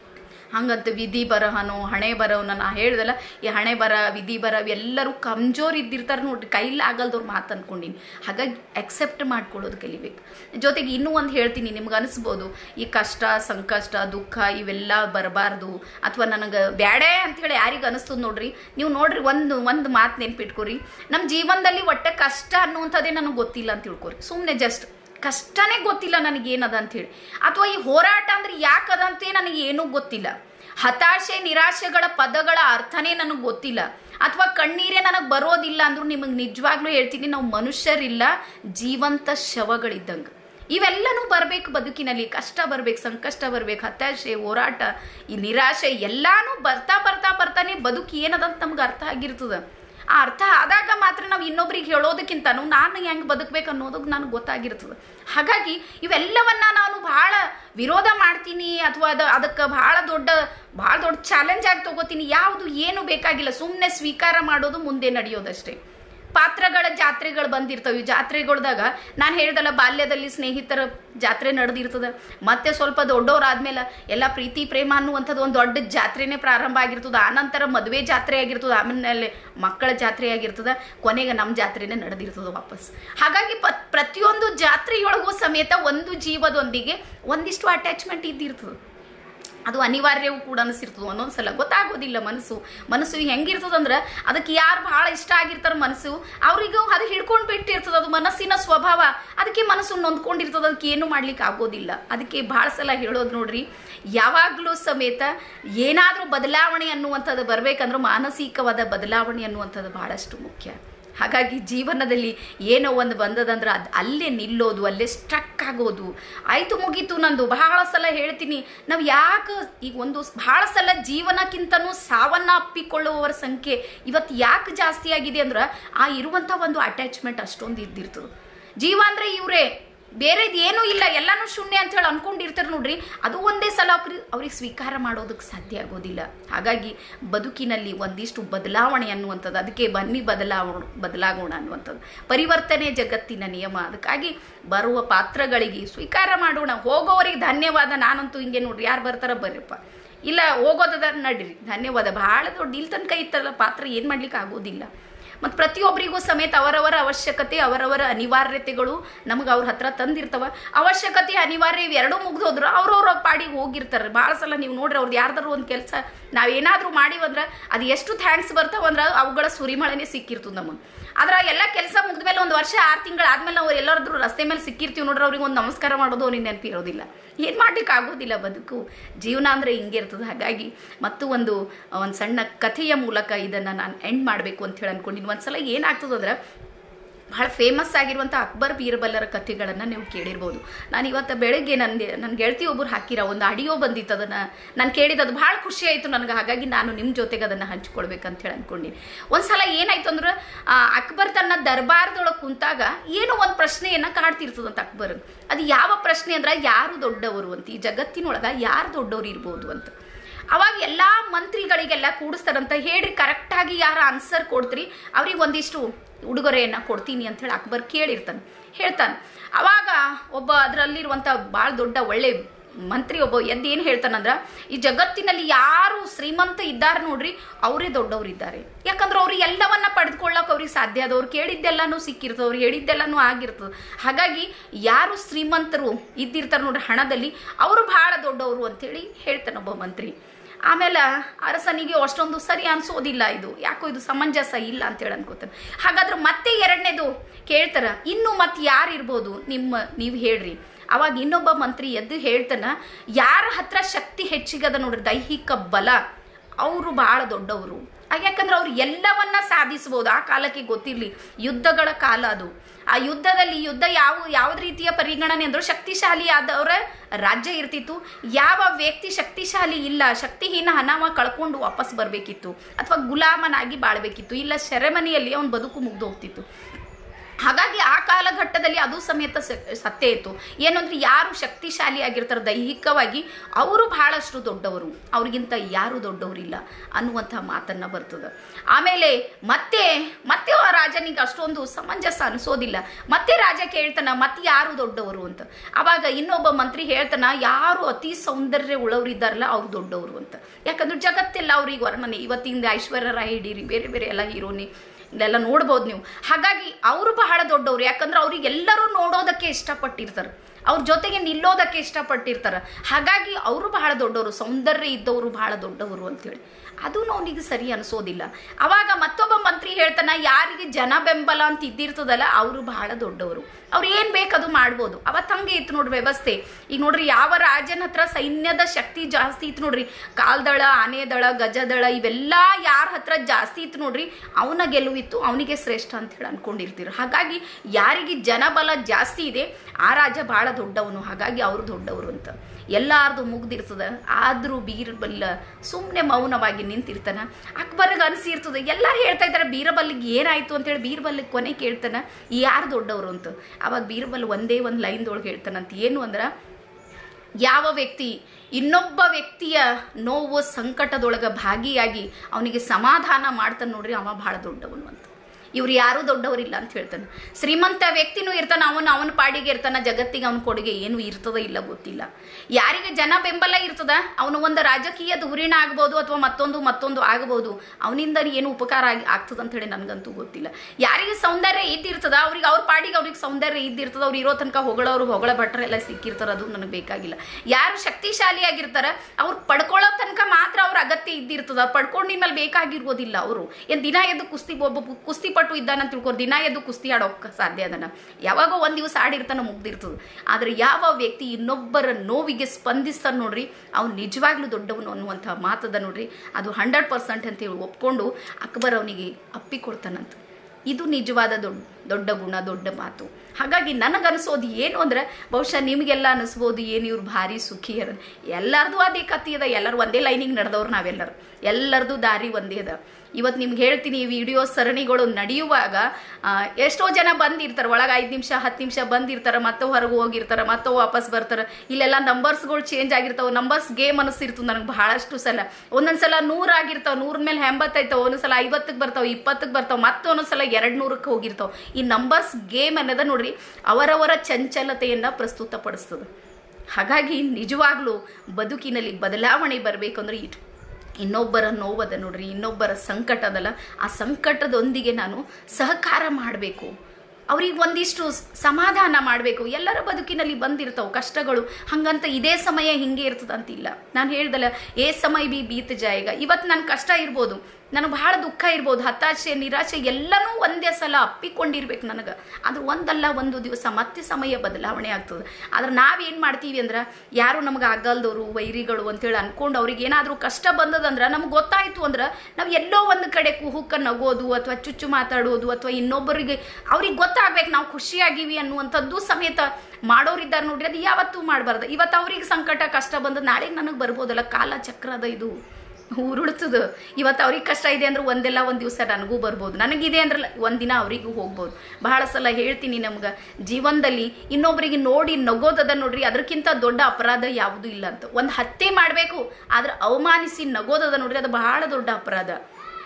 ಹಂಗಂತ ವಿಧಿ ಬರಹನೋ ಹಣೆ ಬರವನ್ನ ನಾ ಹೇಳ್ದಲ್ಲ ಈ ಹಣೆ ಬರ ವಿಧಿ ಬರ ಎಲ್ಲರೂ ಕಮ್ಜೋರ್ ಇದ್ದಿರ್ತಾರೆ ನೋಡ್ರಿ ಕೈಲಿ ಆಗಲ್ದವ್ರು ಮಾತು ಅನ್ಕೊಂಡಿನಿ ಹಾಗಾಗಿ ಅಕ್ಸೆಪ್ಟ್ ಮಾಡ್ಕೊಳ್ಳೋದು ಕಲಿಬೇಕು ಜೊತೆಗೆ ಇನ್ನೂ ಒಂದು ಹೇಳ್ತೀನಿ ನಿಮ್ಗೆ ಅನಿಸ್ಬೋದು ಈ ಕಷ್ಟ ಸಂಕಷ್ಟ ದುಃಖ ಇವೆಲ್ಲ ಬರಬಾರ್ದು ಅಥವಾ ನನಗೆ ಬ್ಯಾಡೆ ಅಂತೇಳಿ ಯಾರಿಗೆ ಅನಿಸ್ತದ ನೋಡ್ರಿ ನೀವು ನೋಡ್ರಿ ಒಂದು ಒಂದು ಮಾತು ನೆನ್ಪಿಟ್ಕೊರಿ ನಮ್ಮ ಜೀವನದಲ್ಲಿ ಒಟ್ಟೆ ಕಷ್ಟ ಅನ್ನುವಂಥದ್ದೇ ನನಗೆ ಗೊತ್ತಿಲ್ಲ ಅಂತ ತಿಳ್ಕೊರಿ ಸುಮ್ಮನೆ ಜಸ್ಟ್ ಕಷ್ಟನೇ ಗೊತ್ತಿಲ್ಲ ನನಗೆ ಏನದ ಅಂತೇಳಿ ಅಥವಾ ಈ ಹೋರಾಟ ಅಂದ್ರೆ ಯಾಕದಂತೆ ನನಗೆ ಏನೂ ಗೊತ್ತಿಲ್ಲ ಹತಾಶೆ ನಿರಾಶೆಗಳ ಪದಗಳ ಅರ್ಥನೇ ನನಗೆ ಗೊತ್ತಿಲ್ಲ ಅಥವಾ ಕಣ್ಣೀರೇ ನನಗೆ ಬರೋದಿಲ್ಲ ಅಂದ್ರೂ ನಿಮಗೆ ನಿಜವಾಗ್ಲೂ ಹೇಳ್ತೀನಿ ನಾವು ಮನುಷ್ಯರಿಲ್ಲ ಜೀವಂತ ಶವಗಳಿದ್ದಂಗೆ ಇವೆಲ್ಲನೂ ಬರಬೇಕು ಬದುಕಿನಲ್ಲಿ ಕಷ್ಟ ಬರ್ಬೇಕು ಸಂಕಷ್ಟ ಬರ್ಬೇಕು ಹತಾಶೆ ಹೋರಾಟ ಈ ನಿರಾಶೆ ಎಲ್ಲಾನು ಬರ್ತಾ ಬರ್ತಾ ಬರ್ತಾನೆ ಬದುಕು ಏನದಂತ ನಮ್ಗೆ ಅರ್ಥ ಆಗಿರ್ತದ ಆ ಅರ್ಥ ಆದಾಗ ಮಾತ್ರ ನಾವು ಇನ್ನೊಬ್ರಿಗೆ ಹೇಳೋದಕ್ಕಿಂತನೂ ನಾನು ಹೆಂಗೆ ಬದುಕಬೇಕು ಅನ್ನೋದಕ್ಕೆ ನನಗೆ ಗೊತ್ತಾಗಿರ್ತದೆ ಹಾಗಾಗಿ ಇವೆಲ್ಲವನ್ನ ನಾನು ಬಹಳ ವಿರೋಧ ಮಾಡ್ತೀನಿ ಅಥವಾ ಅದು ಅದಕ್ಕೆ ಬಹಳ ದೊಡ್ಡ ಬಹಳ ದೊಡ್ಡ ಚಾಲೆಂಜ್ ಆಗಿ ತಗೋತೀನಿ ಯಾವುದು ಏನು ಬೇಕಾಗಿಲ್ಲ ಸುಮ್ಮನೆ ಸ್ವೀಕಾರ ಮಾಡೋದು ಮುಂದೆ ನಡೆಯೋದಷ್ಟೇ ಪಾತ್ರಗಳ ಜಾತ್ರೆಗಳು ಬಂದಿರ್ತವೆ ಈ ಜಾತ್ರೆಗಳ್ದಾಗ ನಾನು ಹೇಳ್ದಲ್ಲ ಬಾಲ್ಯದಲ್ಲಿ ಸ್ನೇಹಿತರ ಜಾತ್ರೆ ನಡೆದಿರ್ತದೆ ಮತ್ತೆ ಸ್ವಲ್ಪ ದೊಡ್ಡವರಾದ್ಮೇಲೆ ಎಲ್ಲ ಪ್ರೀತಿ ಪ್ರೇಮ ಅನ್ನುವಂಥದ್ದು ಒಂದು ದೊಡ್ಡ ಜಾತ್ರೆನೇ ಪ್ರಾರಂಭ ಆಗಿರ್ತದೆ ಆನಂತರ ಮದುವೆ ಜಾತ್ರೆ ಆಗಿರ್ತದೆ ಆಮೇಲೆ ಮಕ್ಕಳ ಜಾತ್ರೆ ಆಗಿರ್ತದೆ ಕೊನೆಗೆ ನಮ್ಮ ಜಾತ್ರೆನೇ ನಡೆದಿರ್ತದೆ ವಾಪಸ್ ಹಾಗಾಗಿ ಪ ಪ್ರತಿಯೊಂದು ಜಾತ್ರೆಯೊಳಗೂ ಸಮೇತ ಒಂದು ಜೀವದೊಂದಿಗೆ ಒಂದಿಷ್ಟು ಅಟ್ಯಾಚ್ಮೆಂಟ್ ಇದ್ದಿರ್ತದೆ ಅದು ಅನಿವಾರ್ಯವೂ ಕೂಡ ಅನಿಸಿರ್ತದೆ ಒಂದೊಂದು ಸಲ ಗೊತ್ತಾಗೋದಿಲ್ಲ ಮನಸ್ಸು ಮನಸ್ಸು ಹೆಂಗಿರ್ತದಂದ್ರೆ ಅದಕ್ಕೆ ಯಾರು ಭಾಳ ಇಷ್ಟ ಆಗಿರ್ತಾರ ಮನಸ್ಸು ಅವ್ರಿಗೂ ಅದು ಹಿಡ್ಕೊಂಡು ಬಿಟ್ಟಿರ್ತದೆ ಅದು ಮನಸ್ಸಿನ ಸ್ವಭಾವ ಅದಕ್ಕೆ ಮನಸ್ಸು ನೊಂದ್ಕೊಂಡಿರ್ತದೆ ಅದಕ್ಕೆ ಏನು ಮಾಡ್ಲಿಕ್ಕೆ ಆಗೋದಿಲ್ಲ ಅದಕ್ಕೆ ಭಾಳ ಸಲ ಹೇಳೋದು ನೋಡ್ರಿ ಯಾವಾಗಲೂ ಸಮೇತ ಏನಾದರೂ ಬದಲಾವಣೆ ಅನ್ನುವಂಥದ್ದು ಬರಬೇಕಂದ್ರೆ ಮಾನಸಿಕವಾದ ಬದಲಾವಣೆ ಅನ್ನುವಂಥದ್ದು ಬಹಳಷ್ಟು ಮುಖ್ಯ ಹಾಗಾಗಿ ಜೀವನದಲ್ಲಿ ಏನೋ ಒಂದು ಬಂದದಂದ್ರೆ ಅದು ಅಲ್ಲೇ ನಿಲ್ಲೋದು ಅಲ್ಲೇ ಸ್ಟ್ರಕ್ ಆಗೋದು ಆಯ್ತು ಮುಗೀತು ನಂದು ಬಹಳ ಸಲ ಹೇಳ್ತೀನಿ ನಾವು ಯಾಕೆ ಈಗ ಒಂದು ಬಹಳ ಸಲ ಜೀವನಕ್ಕಿಂತನೂ ಸಾವನ್ನ ಅಪ್ಪಿಕೊಳ್ಳುವವರ ಸಂಖ್ಯೆ ಇವತ್ತು ಯಾಕೆ ಜಾಸ್ತಿ ಆಗಿದೆ ಅಂದ್ರೆ ಆ ಇರುವಂಥ ಒಂದು ಅಟ್ಯಾಚ್ಮೆಂಟ್ ಅಷ್ಟೊಂದು ಇದ್ದಿರ್ತದೆ ಜೀವ ಅಂದ್ರೆ ಇವರೇ ಬೇರೆದು ಏನೂ ಇಲ್ಲ ಎಲ್ಲಾನು ಶೂನ್ಯ ಅಂತ ಹೇಳಿ ಅನ್ಕೊಂಡಿರ್ತಾರೆ ನೋಡ್ರಿ ಅದು ಒಂದೇ ಸಲ ಅವ್ರಿಗೆ ಅವ್ರಿಗೆ ಸ್ವೀಕಾರ ಮಾಡೋದಕ್ಕೆ ಸಾಧ್ಯ ಆಗೋದಿಲ್ಲ ಹಾಗಾಗಿ ಬದುಕಿನಲ್ಲಿ ಒಂದಿಷ್ಟು ಬದಲಾವಣೆ ಅನ್ನುವಂಥದ್ದು ಅದಕ್ಕೆ ಬನ್ನಿ ಬದಲಾವಣೆ ಬದಲಾಗೋಣ ಅನ್ನುವಂಥದ್ದು ಪರಿವರ್ತನೆ ಜಗತ್ತಿನ ನಿಯಮ ಅದಕ್ಕಾಗಿ ಬರುವ ಪಾತ್ರಗಳಿಗೆ ಸ್ವೀಕಾರ ಮಾಡೋಣ ಹೋಗೋವರಿಗೆ ಧನ್ಯವಾದ ನಾನಂತೂ ಹಿಂಗೆ ನೋಡ್ರಿ ಯಾರು ಬರ್ತಾರ ಬರ್ರಪ್ಪ ಇಲ್ಲ ಹೋಗೋದದ ನಡ್ರಿ ಧನ್ಯವಾದ ಭಾಳ ದೊಡ್ಡ ಇಲ್ಲಿ ತನಕ ಇತ್ತಲ್ಲ ಪಾತ್ರ ಏನು ಮಾಡ್ಲಿಕ್ಕೆ ಆಗೋದಿಲ್ಲ ಮತ್ತು ಪ್ರತಿಯೊಬ್ಬರಿಗೂ ಸಮೇತ ಅವರವರ ಅವಶ್ಯಕತೆ ಅವರವರ ಅನಿವಾರ್ಯತೆಗಳು ನಮಗೆ ಅವ್ರ ಹತ್ರ ತಂದಿರ್ತವ ಅವಶ್ಯಕತೆ ಅನಿವಾರ್ಯ ಇವೆರಡೂ ಮುಗ್ದೋದ್ರು ಅವ್ರವ್ರ ಪಾಡಿಗೆ ಹೋಗಿರ್ತಾರೆ ಭಾಳ ಸಲ ನೀವು ನೋಡ್ರಿ ಅವ್ರದ್ದು ಯಾರ್ದಾರು ಒಂದು ಕೆಲಸ ನಾವೇನಾದರೂ ಮಾಡಿವಂದ್ರೆ ಅದು ಎಷ್ಟು ಥ್ಯಾಂಕ್ಸ್ ಬರ್ತಾವಂದ್ರೆ ಅವುಗಳ ಸುರಿಮಳೆನೇ ಸಿಕ್ಕಿರ್ತದೆ ನಮಗೆ ಆದ್ರೆ ಎಲ್ಲ ಕೆಲಸ ಮುಗಿದ್ಮೇಲೆ ಒಂದು ವರ್ಷ ಆರು ತಿಂಗಳು ಆದ್ಮೇಲೆ ನಾವು ಎಲ್ಲಾದ್ರೂ ರಸ್ತೆ ಮೇಲೆ ಸಿಕ್ಕಿರ್ತೀವಿ ನೋಡ್ರಿ ಅವ್ರಿಗೆ ಒಂದು ನಮಸ್ಕಾರ ಮಾಡೋದು ಅವ್ರಿಗೆ ನೆನಪಿರೋದಿಲ್ಲ ಏನು ಮಾಡ್ಲಿಕ್ಕೆ ಆಗೋದಿಲ್ಲ ಬದುಕು ಜೀವನ ಅಂದರೆ ಹಿಂಗೆ ಇರ್ತದೆ ಹಾಗಾಗಿ ಮತ್ತು ಒಂದು ಒಂದು ಸಣ್ಣ ಕಥೆಯ ಮೂಲಕ ಇದನ್ನು ನಾನು ಎಂಡ್ ಮಾಡಬೇಕು ಅಂತ ಹೇಳಿ ಅನ್ಕೊಂಡಿನಿ ಒಂದ್ಸಲ ಏನಾಗ್ತದಂದ್ರೆ ಬಹಳ ಫೇಮಸ್ ಆಗಿರುವಂಥ ಅಕ್ಬರ್ ಬೀರ್ಬಲ್ಲರ ಕಥೆಗಳನ್ನು ನೀವು ಕೇಳಿರ್ಬೋದು ನಾನು ಇವತ್ತು ಬೆಳಗ್ಗೆ ನನಗೆ ನನ್ನ ಗೆಳತಿ ಒಬ್ಬರು ಹಾಕಿರೋ ಒಂದು ಆಡಿಯೋ ಬಂದಿತ್ತು ಅದನ್ನು ನಾನು ಕೇಳಿದ್ದು ಅದು ಭಾಳ ಖುಷಿ ಆಯಿತು ನನಗೆ ಹಾಗಾಗಿ ನಾನು ನಿಮ್ಮ ಜೊತೆಗೆ ಅದನ್ನು ಹಂಚ್ಕೊಳ್ಬೇಕಂತ ಹೇಳಿ ಅನ್ಕೊಂಡಿನಿ ಒಂದು ಸಲ ಏನಾಯ್ತು ಅಂದ್ರೆ ಆ, ಅಕ್ಬರ್ ತನ್ನ ದರ್ಬಾರದೊಳಗೆ ಕುಂತಾಗ ಏನೋ ಒಂದು ಪ್ರಶ್ನೆಯನ್ನು ಕಾಡ್ತಿರ್ತದಂತ ಅಕ್ಬರ್ ಅದು ಯಾವ ಪ್ರಶ್ನೆ ಅಂದ್ರೆ ಯಾರು ದೊಡ್ಡವರು ಅಂತ ಈ ಜಗತ್ತಿನೊಳಗೆ ಯಾರು ದೊಡ್ಡವರು ಇರ್ಬೋದು ಅಂತ ಅವಾಗ ಎಲ್ಲಾ ಮಂತ್ರಿಗಳಿಗೆಲ್ಲ ಕೂಡಿಸ್ತಾರಂತ ಹೇಳ್ರಿ ಕರೆಕ್ಟಾಗಿ ಯಾರು ಆನ್ಸರ್ ಕೊಡ್ತೀರಿ ಅವ್ರಿಗೆ ಒಂದಿಷ್ಟು ಉಡುಗೊರೆಯನ್ನು ಕೊಡ್ತೀನಿ ಅಂತ ಹೇಳಿ ಅಕ್ಬರ್ ಕೇಳಿರ್ತಾನೆ ಹೇಳ್ತಾನೆ ಅವಾಗ ಒಬ್ಬ ಅದರಲ್ಲಿರುವಂಥ ಭಾಳ ದೊಡ್ಡ ಒಳ್ಳೆ ಮಂತ್ರಿ ಒಬ್ಬ ಎದ್ದು ಏನು ಹೇಳ್ತಾನಂದ್ರ ಈ ಜಗತ್ತಿನಲ್ಲಿ ಯಾರು ಶ್ರೀಮಂತ ಇದ್ದಾರೆ ನೋಡ್ರಿ ಅವರೇ ದೊಡ್ಡವರಿದ್ದಾರೆ ಯಾಕಂದ್ರೆ ಅವ್ರು ಎಲ್ಲವನ್ನ ಪಡೆದುಕೊಳ್ಳೋಕೆ ಅವ್ರಿಗೆ ಸಾಧ್ಯ ಅದ ಅವ್ರು ಕೇಳಿದ್ದೆಲ್ಲಾನು ಸಿಕ್ಕಿರ್ತದೆ ಅವ್ರು ಹೇಳಿದ್ದೆಲ್ಲಾನು ಆಗಿರ್ತದೆ ಹಾಗಾಗಿ ಯಾರು ಶ್ರೀಮಂತರು ಇದ್ದಿರ್ತಾರೆ ನೋಡ್ರಿ ಹಣದಲ್ಲಿ ಅವರು ಬಹಳ ದೊಡ್ಡವರು ಅಂತೇಳಿ ಹೇಳ್ತಾನೆ ಒಬ್ಬ ಮಂತ್ರಿ ಆಮೇಲೆ ಅರಸನಿಗೆ ಅಷ್ಟೊಂದು ಸರಿ ಅನ್ಸೋದಿಲ್ಲ ಇದು ಯಾಕೋ ಇದು ಸಮಂಜಸ ಇಲ್ಲ ಅಂತೇಳಿ ಅನ್ಕೋತಾನೆ ಹಾಗಾದ್ರೆ ಮತ್ತೆ ಎರಡನೇದು ಕೇಳ್ತಾರ ಇನ್ನು ಮತ್ತೆ ಯಾರು ಇರ್ಬೋದು ನಿಮ್ಮ ನೀವು ಹೇಳ್ರಿ ಅವಾಗ ಇನ್ನೊಬ್ಬ ಮಂತ್ರಿ ಎದ್ದು ಹೇಳ್ತಾನ ಯಾರ ಹತ್ರ ಶಕ್ತಿ ಹೆಚ್ಚಿಗದ ನೋಡ್ರಿ ದೈಹಿಕ ಬಲ ಅವರು ಬಹಳ ದೊಡ್ಡವರು ಯಾಕಂದ್ರೆ ಅವ್ರು ಎಲ್ಲವನ್ನ ಸಾಧಿಸಬಹುದು ಆ ಕಾಲಕ್ಕೆ ಗೊತ್ತಿರಲಿ ಯುದ್ಧಗಳ ಕಾಲ ಅದು ಆ ಯುದ್ಧದಲ್ಲಿ ಯುದ್ಧ ಯಾವ ಯಾವ್ದು ರೀತಿಯ ಪರಿಗಣನೆ ಅಂದ್ರೆ ಶಕ್ತಿಶಾಲಿ ಆದವರ ರಾಜ್ಯ ಇರ್ತಿತ್ತು ಯಾವ ವ್ಯಕ್ತಿ ಶಕ್ತಿಶಾಲಿ ಇಲ್ಲ ಶಕ್ತಿಹೀನ ಹಣವ ಕಳ್ಕೊಂಡು ವಾಪಸ್ ಬರಬೇಕಿತ್ತು ಅಥವಾ ಗುಲಾಮನಾಗಿ ಬಾಳ್ಬೇಕಿತ್ತು ಇಲ್ಲ ಸೆರೆಮನಿಯಲ್ಲಿ ಅವನ ಬದುಕು ಮುಗ್ದು ಹೋಗ್ತಿತ್ತು ಹಾಗಾಗಿ ಆ ಕಾಲಘಟ್ಟದಲ್ಲಿ ಅದು ಸಮೇತ ಸ- ಸತ್ಯ ಇತ್ತು ಏನಂದ್ರೆ ಯಾರು ಶಕ್ತಿಶಾಲಿ ಆಗಿರ್ತಾರೆ ದೈಹಿಕವಾಗಿ ಅವರು ಬಹಳಷ್ಟು ದೊಡ್ಡವರು ಅವ್ರಿಗಿಂತ ಯಾರು ದೊಡ್ಡವರಿಲ್ಲ ಅನ್ನುವಂಥ ಮಾತನ್ನ ಬರ್ತದೆ ಆಮೇಲೆ ಮತ್ತೆ ಮತ್ತೆ ಆ ರಾಜನಿಗೆ ಅಷ್ಟೊಂದು ಸಮಂಜಸ ಅನಿಸೋದಿಲ್ಲ ಮತ್ತೆ ರಾಜ ಕೇಳ್ತಾನ ಮತ್ತೆ ಯಾರು ದೊಡ್ಡವರು ಅಂತ ಅವಾಗ ಇನ್ನೊಬ್ಬ ಮಂತ್ರಿ ಹೇಳ್ತಾನ ಯಾರು ಅತಿ ಸೌಂದರ್ಯ ಉಳ್ಳವ್ರು ಇದ್ದಾರಲ್ಲ ಅವ್ರು ದೊಡ್ಡವರು ಅಂತ ಯಾಕಂದ್ರೆ ಜಗತ್ತೆಲ್ಲ ಅವ್ರಿಗೆ ವರ್ಣನೆ ಇವತ್ತಿಂದ ಐಶ್ವರ್ಯ ರಾಯ್ ಹಿಡೀರಿ ಬೇರೆ ಬೇರೆ ಎಲ್ಲ ಹೀರೋನಿ ಇಲ್ಲೆಲ್ಲ ನೋಡ್ಬೋದು ನೀವು ಹಾಗಾಗಿ ಅವರು ಬಹಳ ದೊಡ್ಡವರು ಯಾಕಂದ್ರೆ ಅವ್ರಿಗೆ ಎಲ್ಲರೂ ನೋಡೋದಕ್ಕೆ ಇಷ್ಟಪಟ್ಟಿರ್ತಾರೆ ಅವ್ರ ಜೊತೆಗೆ ನಿಲ್ಲೋದಕ್ಕೆ ಇಷ್ಟಪಟ್ಟಿರ್ತಾರೆ ಹಾಗಾಗಿ ಅವರು ಬಹಳ ದೊಡ್ಡವರು ಸೌಂದರ್ಯ ಇದ್ದವರು ಬಹಳ ದೊಡ್ಡವರು ಅಂತೇಳಿ ಅದು ಅವನಿಗೆ ಸರಿ ಅನಿಸೋದಿಲ್ಲ ಅವಾಗ ಮತ್ತೊಬ್ಬ ಮಂತ್ರಿ ಹೇಳ್ತಾನ ಯಾರಿಗೆ ಜನ ಬೆಂಬಲ ಅಂತ ಇದ್ದಿರ್ತದಲ್ಲ ಅವರು ಬಹಳ ದೊಡ್ಡವರು ಅವ್ರು ಏನ್ ಬೇಕದು ಮಾಡ್ಬೋದು ಅವತ್ತು ಹಂಗೆ ಇತ್ತು ನೋಡ್ರಿ ವ್ಯವಸ್ಥೆ ಈಗ ನೋಡ್ರಿ ಯಾವ ರಾಜನ ಹತ್ರ ಸೈನ್ಯದ ಶಕ್ತಿ ಜಾಸ್ತಿ ಇತ್ತು ನೋಡ್ರಿ ಕಾಲ್ದಳ ಆನೆ ದಳ ಗಜದಳ ಇವೆಲ್ಲ ಯಾರ ಹತ್ರ ಜಾಸ್ತಿ ಇತ್ತು ನೋಡ್ರಿ ಅವನ ಗೆಲುವಿತ್ತು ಅವನಿಗೆ ಶ್ರೇಷ್ಠ ಅಂತ ಹೇಳಿ ಅನ್ಕೊಂಡಿರ್ತೀರ ಹಾಗಾಗಿ ಯಾರಿಗೆ ಜನಬಲ ಜಾಸ್ತಿ ಇದೆ ಆ ರಾಜ ಬಹಳ ದೊಡ್ಡವನು ಹಾಗಾಗಿ ಅವರು ದೊಡ್ಡವರು ಅಂತ ಎಲ್ಲಾರ್ದು ಮುಗ್ದಿರ್ತದ ಆದ್ರೂ ಬೀರ್ಬಲ್ಲ ಸುಮ್ಮನೆ ಮೌನವಾಗಿ ನಿಂತಿರ್ತಾನ ಅಕ್ಬರ್ಗೆ ಅನಿಸಿರ್ತದೆ ಎಲ್ಲ ಹೇಳ್ತಾ ಇದ್ದಾರೆ ಬೀರಬಲ್ಲಿಗೆ ಏನಾಯ್ತು ಅಂತೇಳಿ ಬೀರ್ಬಲ್ಲಿಗೆ ಕೊನೆ ಕೇಳ್ತಾನ ಯಾರು ದೊಡ್ಡವರು ಅಂತ ಅವಾಗ ಬೀರ್ಬಲ್ ಒಂದೇ ಒಂದು ಲೈನ್ದೊಳಗೆ ಹೇಳ್ತಾನಂತ ಏನು ಅಂದ್ರೆ ಯಾವ ವ್ಯಕ್ತಿ ಇನ್ನೊಬ್ಬ ವ್ಯಕ್ತಿಯ ನೋವು ಸಂಕಟದೊಳಗೆ ಭಾಗಿಯಾಗಿ ಅವನಿಗೆ ಸಮಾಧಾನ ಮಾಡ್ತಾನೆ ನೋಡ್ರಿ ಅವ ಬಹಳ ದೊಡ್ಡವನು ಅಂತ ಇವ್ರು ಯಾರೂ ದೊಡ್ಡವರಿಲ್ಲ ಅಂತ ಹೇಳ್ತಾನೆ ಶ್ರೀಮಂತ ವ್ಯಕ್ತಿನೂ ಇರ್ತಾನೆ ಅವನು ಅವನ ಪಾಡಿಗೆ ಇರ್ತಾನ ಜಗತ್ತಿಗೆ ಅವನ ಕೊಡುಗೆ ಏನು ಇರ್ತದ ಇಲ್ಲ ಗೊತ್ತಿಲ್ಲ ಯಾರಿಗೆ ಜನ ಬೆಂಬಲ ಇರ್ತದ ಅವನು ಒಂದು ರಾಜಕೀಯ ಧೂರಿಣ ಆಗ್ಬೋದು ಅಥವಾ ಮತ್ತೊಂದು ಮತ್ತೊಂದು ಆಗಬಹುದು ಅವನಿಂದ ಏನು ಉಪಕಾರ ಆಗಿ ಆಗ್ತದ ಅಂತ ಹೇಳಿ ನನಗಂತೂ ಗೊತ್ತಿಲ್ಲ ಯಾರಿಗೆ ಸೌಂದರ್ಯ ಇದ್ದಿರ್ತದ ಅವ್ರಿಗೆ ಅವ್ರ ಪಾಡಿಗೆ ಅವ್ರಿಗೆ ಸೌಂದರ್ಯ ಇದ್ದಿರ್ತದ ಅವ್ರು ಇರೋ ತನಕ ಹೊಗಳೋರು ಹೊಗಳ ಭಟ್ರೆ ಎಲ್ಲ ಸಿಕ್ಕಿರ್ತಾರ ಅದು ನನಗೆ ಬೇಕಾಗಿಲ್ಲ ಯಾರು ಶಕ್ತಿಶಾಲಿಯಾಗಿರ್ತಾರ ಅವ್ರು ಪಡ್ಕೊಳ್ಳೋ ತನಕ ಮಾತ್ರ ಅವ್ರ ಅಗತ್ಯ ಇದ್ದಿರ್ತದ ಪಡ್ಕೊಂಡಿದ್ಮೇಲೆ ಬೇಕಾಗಿರ್ಬೋದಿಲ್ಲ ಅವರು ಏನ್ ದಿನ ಎದ್ದು ಕುಸ್ತಿ ಒಬ್ಬ ಪು- ಕುಸ್ತಿ ಪಟ್ಟು ಇದ್ದಾನ ತಿಳ್ಕೊರ್ ದಿನ ಎದ್ದು ಕುಸ್ತಿ ಆಡೋಕ್ ಸಾಧ್ಯ ಅದನ್ನ ಯಾವಾಗೋ ಒಂದ್ ದಿವಸ ಆಡಿರ್ತಾನ ಮುಗ್ದಿರ್ತದ ಆದ್ರೆ ಯಾವ ವ್ಯಕ್ತಿ ಇನ್ನೊಬ್ಬರ ನೋವಿಗೆ ಸ್ಪಂದಿಸ್ತಾನೆ ನೋಡ್ರಿ ಅವ್ನು ನಿಜವಾಗ್ಲೂ ದೊಡ್ಡವನು ಅನ್ನುವಂಥ ಮಾತದ ನೋಡ್ರಿ ಅದು ಹಂಡ್ರೆಡ್ ಪರ್ಸೆಂಟ್ ಅಂತೇಳಿ ಒಪ್ಕೊಂಡು ಅಕ್ಬರ್ ಅವನಿಗೆ ಅಪ್ಪಿಕೊಡ್ತಾನಂತ ಇದು ನಿಜವಾದ ದೊಡ್ಡ ದೊಡ್ಡ ಗುಣ ದೊಡ್ಡ ಮಾತು ಹಾಗಾಗಿ ನನಗನ್ಸೋದು ಏನು ಅಂದ್ರೆ ಬಹುಶಃ ನಿಮಗೆಲ್ಲ ಅನಿಸ್ಬೋದು ಏನು ಇವ್ರು ಭಾರಿ ಸುಖಿಯರ ಎಲ್ಲರದು ಅದೇ ಕತ್ತಿ ಅದ ಎಲ್ಲರೂ ಒಂದೇ ಲೈನಿಗೆ ನಡೆದವ್ರು ನಾವೆಲ್ಲರೂ ಎಲ್ಲರದು ದಾರಿ ಒಂದೇ ಅದ ಇವತ್ತು ನಿಮ್ಗೆ ಹೇಳ್ತೀನಿ ಈ ವಿಡಿಯೋ ಸರಣಿಗಳು ನಡೆಯುವಾಗ ಆ, ಎಷ್ಟೋ ಜನ ಬಂದಿರ್ತಾರೆ ಒಳಗೆ ಐದು ನಿಮಿಷ ಹತ್ತು ನಿಮಿಷ ಬಂದಿರ್ತಾರೆ ಮತ್ತೆ ಹೊರಗೆ ಹೋಗಿರ್ತಾರೆ ಮತ್ತೆ ವಾಪಸ್ ಬರ್ತಾರೆ ಇಲ್ಲೆಲ್ಲ ನಂಬರ್ಸ್ಗಳು ಚೇಂಜ್ ಆಗಿರ್ತಾವೆ ನಂಬರ್ಸ್ ಗೇಮ್ ಅನಿಸ್ತಿರ್ತದೆ ನನಗೆ ಬಹಳಷ್ಟು ಸಲ ಒಂದೊಂದ್ಸಲ ನೂರು ಆಗಿರ್ತಾವೆ ನೂರ ಮೇಲೆ ಎಂಬತ್ತೈತಾವ ಒಂದೊಂದ್ಸಲ ಐವತ್ತಕ್ಕೆ ಬರ್ತಾವೆ ಇಪ್ಪತ್ತಕ್ಕೆ ಬರ್ತಾವೆ ಮತ್ತೆ ಒಂದೊಂದ್ಸಲ ಎರಡು ನೂರಕ್ಕೆ ಹೋಗಿರ್ತಾವೆ ಈ ನಂಬರ್ಸ್ ಗೇಮ್ ಅನ್ನೋದ ನೋಡ್ರಿ ಅವರವರ ಚಂಚಲತೆಯನ್ನ ಪ್ರಸ್ತುತಪಡಿಸ್ತದೆ ಹಾಗಾಗಿ ನಿಜವಾಗ್ಲೂ ಬದುಕಿನಲ್ಲಿ ಬದಲಾವಣೆ ಬರಬೇಕಂದ್ರೆ ಇಟ್ ಇನ್ನೊಬ್ಬರ ನೋವದ ನೋಡ್ರಿ ಇನ್ನೊಬ್ಬರ ಸಂಕಟ ಅದಲ್ಲ ಆ ಸಂಕಟದೊಂದಿಗೆ ನಾನು ಸಹಕಾರ ಮಾಡಬೇಕು ಅವ್ರಿಗೆ ಒಂದಿಷ್ಟು ಸ್- ಸಮಾಧಾನ ಮಾಡಬೇಕು ಎಲ್ಲರ ಬದುಕಿನಲ್ಲಿ ಬಂದಿರ್ತಾವೆ ಕಷ್ಟಗಳು ಹಂಗಂತ ಇದೇ ಸಮಯ ಹಿಂಗೆ ಇರ್ತದಂತಿಲ್ಲ ನಾನು ಹೇಳ್ದಲ್ಲ ಏ ಸಮಯ ಬಿ ಬೀತ್ ಜಾಯಗ ಇವತ್ತು ನನ್ನ ಕಷ್ಟ ಇರ್ಬೋದು ನನಗೆ ಬಹಳ ದುಃಖ ಇರ್ಬೋದು ಹತಾಶೆ ನಿರಾಶೆ ಎಲ್ಲನೂ ಒಂದೇ ಸಲ ಅಪ್ಪಿಕೊಂಡಿರ್ಬೇಕು ನನಗೆ ಅದು ಒಂದಲ್ಲ ಒಂದು ದಿವಸ ಮತ್ತೆ ಸಮಯ ಬದಲಾವಣೆ ಆಗ್ತದೆ ಆದ್ರೆ ನಾವೇನು ಮಾಡ್ತೀವಿ ಅಂದ್ರೆ ಯಾರು ನಮ್ಗೆ ಆಗಲ್ದವರು ವೈರಿಗಳು ಅಂತೇಳಿ ಅನ್ಕೊಂಡು ಅವ್ರಿಗೆ ಏನಾದರೂ ಕಷ್ಟ ಬಂದದಂದ್ರೆ ನಮ್ಗೆ ಗೊತ್ತಾಯ್ತು ಅಂದ್ರೆ ನಾವು ಎಲ್ಲೋ ಒಂದು ಕಡೆ ಕುಹುಕ ನಗೋದು ಅಥವಾ ಚುಚ್ಚು ಮಾತಾಡೋದು ಅಥವಾ ಇನ್ನೊಬ್ಬರಿಗೆ ಅವ್ರಿಗೆ ಗೊತ್ತಾಗ್ಬೇಕು ನಾವು ಖುಷಿಯಾಗಿವಿ ಅನ್ನುವಂಥದ್ದು ಸಮೇತ ಮಾಡೋರಿದ್ದಾರೆ ನೋಡ್ರಿ ಅದು ಯಾವತ್ತೂ ಮಾಡಬಾರ್ದು ಇವತ್ತು ಅವ್ರಿಗೆ ಸಂಕಟ ಕಷ್ಟ ಬಂದದ್ದು ನಾಳೆ ನನಗೆ ಬರ್ಬೋದಲ್ಲ ಕಾಲ ಚಕ್ರದ ಇದು ಉರುಳ್ತದ ಇವತ್ತು ಅವ್ರಿಗೆ ಕಷ್ಟ ಇದೆ ಅಂದ್ರೆ ಒಂದೆಲ್ಲ ಒಂದು ದಿವಸ ನನಗೂ ಬರ್ಬೋದು ನನಗಿದೆ ಅಂದ್ರೆ ಒಂದಿನ ಅವರಿಗೂ ಹೋಗ್ಬೋದು ಬಹಳ ಸಲ ಹೇಳ್ತೀನಿ ನಮ್ಗೆ ಜೀವನದಲ್ಲಿ ಇನ್ನೊಬ್ಬರಿಗೆ ನೋಡಿ ನಗೋದದ ನೋಡ್ರಿ ಅದಕ್ಕಿಂತ ದೊಡ್ಡ ಅಪರಾಧ ಯಾವುದೂ ಇಲ್ಲ ಅಂತ ಒಂದು ಹತ್ಯೆ ಮಾಡಬೇಕು ಆದ್ರೆ ಅವಮಾನಿಸಿ ನಗೋದದ ನೋಡ್ರಿ ಅದು ಬಹಳ ದೊಡ್ಡ ಅಪರಾಧ